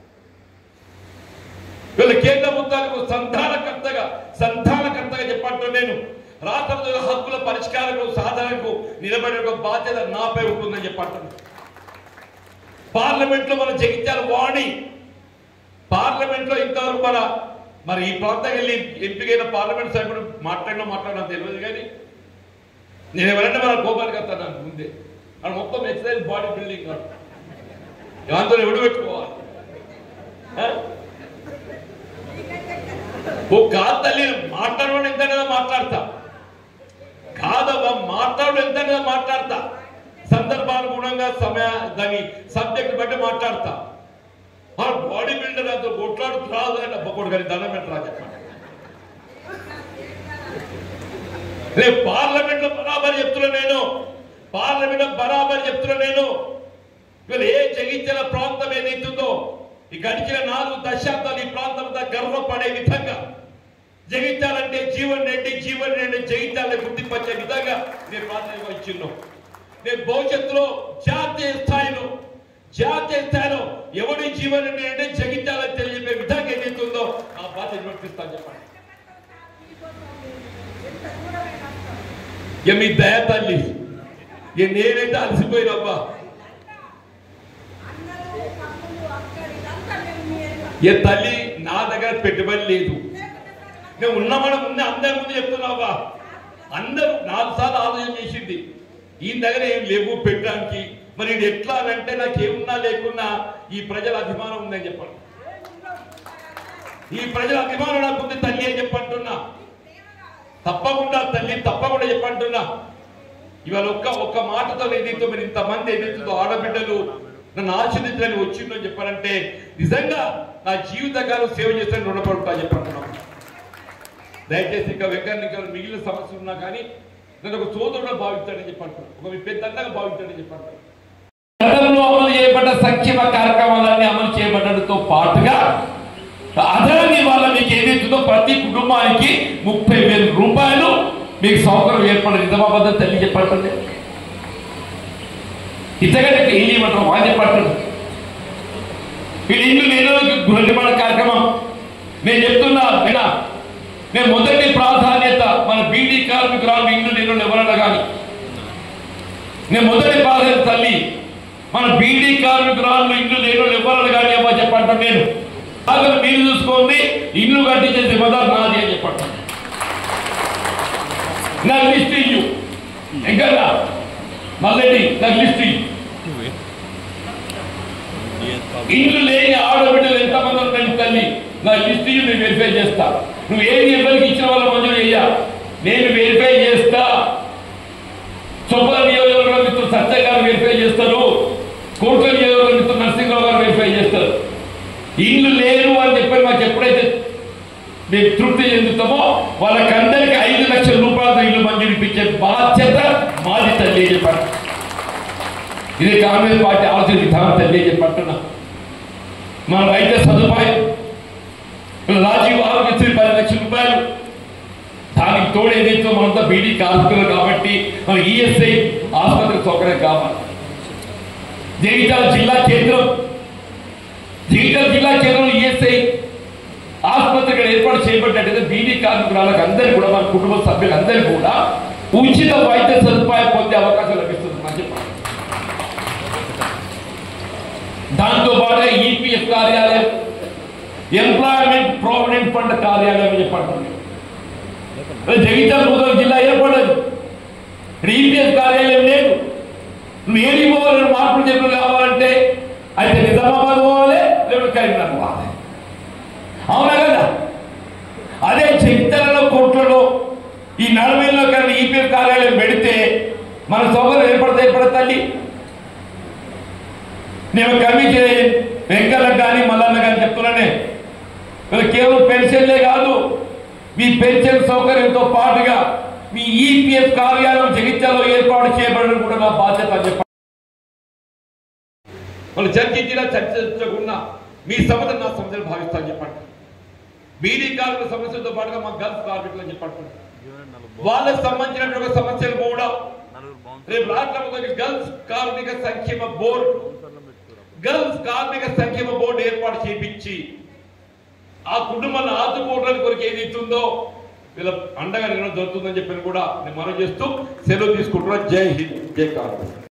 వీళ్ళ కేంద్ర ప్రభుత్వానికి ఒక సంధానకర్తగా సంధానకర్తగా చెప్పంటూ నేను రాష్ట్ర ప్రభుత్వ హక్కుల పరిష్కారకు సాధనకు నిలబడే ఒక బాధ్యత నాపై ఉంటుందని చెప్పంటున్నాను పార్లమెంట్ లో మన జగిత్యాల వాణి పార్లమెంట్ లో ఇంతవరకు మన మరి ఈ ప్రాంతం వెళ్ళి ఎంపికైన పార్లమెంట్ సభ్యుడు మాట్లాడినా మాట్లాడినా తెలియదు కానీ నేను ఎవరంటే మన గోపాల్ గారు నాకు ముందే అది మొత్తం ఎక్సైజ్ బాడీ బిల్డింగ్ కాదు దాంతో ఎవడు పెట్టుకోవాలి ఆ? ఓ కాదు తల్లి మాట్లాడడం ఎంతైనా మాట్లాడతా కాదవ్వా మాట్లాడడం ఎంతైనా మాట్లాడతా సందర్భానుగుణంగా సమయ దాని సబ్జెక్ట్ బట్టి మాట్లాడతా ఆ బాడీ బిల్డర్ అంత కొట్లాడు రాదు అని అబ్బకొడు గారి దండం పెట్టరా చెప్పండి రేపు పార్లమెంట్ లో బరాబర్ చెప్తున్నా నేను పార్లమెంట్ లో బరాబర్ చెప్తున్నా నేను ఇవాళ ఏ జగించిన ప్రాంతం ఏదైతుందో ఈ గడిచిన నాలుగు దశాబ్దాలు ఈ ప్రాంతంతో గర్వపడే విధంగా జగించాలంటే జీవన్ రెడ్డి జీవన్ రెడ్డి జగించాలని గుర్తింపచ్చే విధంగా నేను ప్రాధాన్యత ఇచ్చిన్నాం నేను భవిష్యత్తులో జాతీయ స్థాయిలో జాతీయ స్థాయిలో ఎవడి జీవన్ రెడ్డి అంటే జగించాలని తెలియజెప్పే విధంగా ఏదైతుందో ఆ బాధ్యత నిర్వర్తిస్తాను చెప్పండి ఇక మీ దయ తల్లి ఇక నేనైతే అలసిపోయినబ్బా ఏ తల్లి నా దగ్గర పెట్టుబడి లేదు నేను ఉన్నమాట ముందే అందరి ముందు చెప్తున్నావా అందరూ నాలుగు సార్లు ఆలోచన చేసింది ఈ దగ్గర ఏం లేవు పెట్టడానికి మరి ఇది ఎట్లా అని అంటే నాకు ఏమున్నా లేకున్నా ఈ ప్రజల అభిమానం ఉందని చెప్పండి ఈ ప్రజల అభిమానం నాకు ఉంది తల్లి అని చెప్పంటున్నా తప్పకుండా తల్లి తప్పకుండా చెప్పంటున్నా ఇవాళ ఒక్క ఒక్క మాటతో ఏదైతే మరి ఇంతమంది ఏదైతుందో ఆడబిడ్డలు నన్ను ఆశీర్దించడానికి వచ్చిందో చెప్పారంటే నిజంగా నా జీవితకాలం సేవ చేస్తాను రుణపడుతా చెప్పంటున్నాను దయచేసి ఇంకా వెంకన్న ఇంకా మిగిలిన సమస్యలు ఉన్నా కానీ నన్ను ఒక సోదరుడు భావిస్తాడని చెప్పంటున్నాను ఒక మీ పెద్దన్నగా భావిస్తాడని చెప్పంటున్నాను గతంలో అమలు చేయబడ్డ సంక్షేమ కార్యక్రమాలన్నీ అమలు చేయబడడంతో పాటుగా అదనంగా వాళ్ళ మీకు ఏదైతుందో ప్రతి కుటుంబానికి ముప్పై వేల రూపాయలు మీకు సౌకర్యం ఏర్పడే నిజమాబద్ధం తల్లి చెప్పండి ఇంతకంటే ఏం చేయమంటారు వాళ్ళు చెప్పంటారు వీళ్ళు ఇల్లు నేను గృహ నిర్మాణ కార్యక్రమం నేను చెప్తున్నా వినా నేను మొదటి ప్రాధాన్యత మన బీడీ కార్మికురాలు ఇల్లు నేను ఎవరన్నా కానీ నేను మొదటి ప్రాధాన్యత తల్లి మన బీడీ కార్మికురాళ్ళు ఇల్లు లేని వాళ్ళు ఎవరు కానీ అమ్మా చెప్పంట నేను ఆగలు మీరు చూసుకోండి ఇల్లు కట్టించే జిమ్మదారు నాది అని చెప్పంట నాకు లిస్ట్ ఇయ్యు ఎంకన్నా మల్లెడ్డి నాకు లిస్ట్ ఇయ్యు ఇల్లు లేని ఆడబిడ్డలు ఎంతమంది ఉంటాయి తల్లి నా లిస్ట్ ఇయ్యి, నేను వెరిఫై చేస్తా నువ్వు ఏది ఎవరికి ఇచ్చిన వాళ్ళ మంజూరు అయ్యా నేను వెరిఫై చేస్తా చొప్పల నియోజకవర్గం మిత్రులు సత్య గారు వెరిఫై చేస్తారు కోట్ల నియోజకవర్గం మిత్రులు నరసింహరావు గారు వెరిఫై చేస్తారు ఇల్లు లేరు అని చెప్పి మాకు ఎప్పుడైతే మేము తృప్తి చెందుతామో వాళ్ళకందరికీ ఐదు లక్షల రూపాయలతో ఇల్లు మంజూరు ఇప్పించే బాధ్యత మాది తల్లి చెప్పండి ఇది కాంగ్రెస్ పార్టీ ఆలోచన విధానం తల్లి చెప్పంటున్నా మన వైద్య సదుపాయం రాజీవ్ ఆరోగ్యశ్రీ పది లక్షల రూపాయలు దానికి తోడు ఏదైతే మనంతా బీడీ కార్మికులు కాబట్టి మన ఈఎస్ఐ ఆసుపత్రి సౌకర్యం కావాలి జగిత్యాల జిల్లా కేంద్రం జగిత్యాల జిల్లా కేంద్రంలో ఈఎస్ఐ ఆసుపత్రి ఇక్కడ ఏర్పాటు చేయబడినట్టయితే బీడీ కార్మికురాలకు అందరికీ కూడా మన కుటుంబ సభ్యులందరికీ కూడా ఉచిత వైద్య సదుపాయం పొందే అవకాశం లభిస్తుంది అని చెప్పాలి దాంతో పాటుగా ఈపీఎఫ్ కార్యాలయం ఎంప్లాయ్మెంట్ ప్రావిడెంట్ ఫండ్ కార్యాలయం అని చెప్పండి జగిత్యాల నూతన జిల్లా ఏర్పడదు ఈపీఎఫ్ కార్యాలయం లేదు నువ్వు ఏడి పోవాలి మార్పులు చెప్పు కావాలంటే అయితే నిజామాబాద్ పోవాలి లేకపోతే కరీంనగర్ పోవాలి అవునా కదా అదే చిత్తలలో కోట్లలో ఈ నలభైలో కానీ ఈపీఎఫ్ కార్యాలయం పెడితే మన సౌకర్యం ఏర్పడతాయి ఏర్పడతా తల్లి నేను కమిషన్ వెంకన్న కానీ మల్లన్న కానీ చెప్తున్నానే వీళ్ళు కేవలం పెన్షన్లే కాదు మీ పెన్షన్ సౌకర్యంతో పాటుగా మీ ఈపీఎఫ్ కార్యాలయం జగిత్యాలలో ఏర్పాటు చేయబడడం కూడా నా బాధ్యత అని చెప్పాలి వాళ్ళు చర్చించినా చర్చించకుండా మీ సమస్య నా సమస్యలు భావిస్తాను చెప్పండి బీడీ కార్మికుల సమస్యలతో పాటుగా మా గల్ఫ్ కార్మికులు అని చెప్పండి వాళ్ళకి సంబంధించినటువంటి సమస్యలు కూడా రేపు రాష్ట్రంలో గల్ఫ్ కార్మిక సంక్షేమ బోర్డు గల్ఫ్ కార్మిక సంక్షేమ బోర్డు ఏర్పాటు చేపించి ఆ కుటుంబాన్ని ఆదుకోవడానికి కొరకు ఏది ఇస్తుందో వీళ్ళ అండగా నిలవడం జరుగుతుందని చెప్పి కూడా నేను మనం చేస్తూ సెలవు తీసుకుంటున్నా జై హింద్ జై కార్మిక్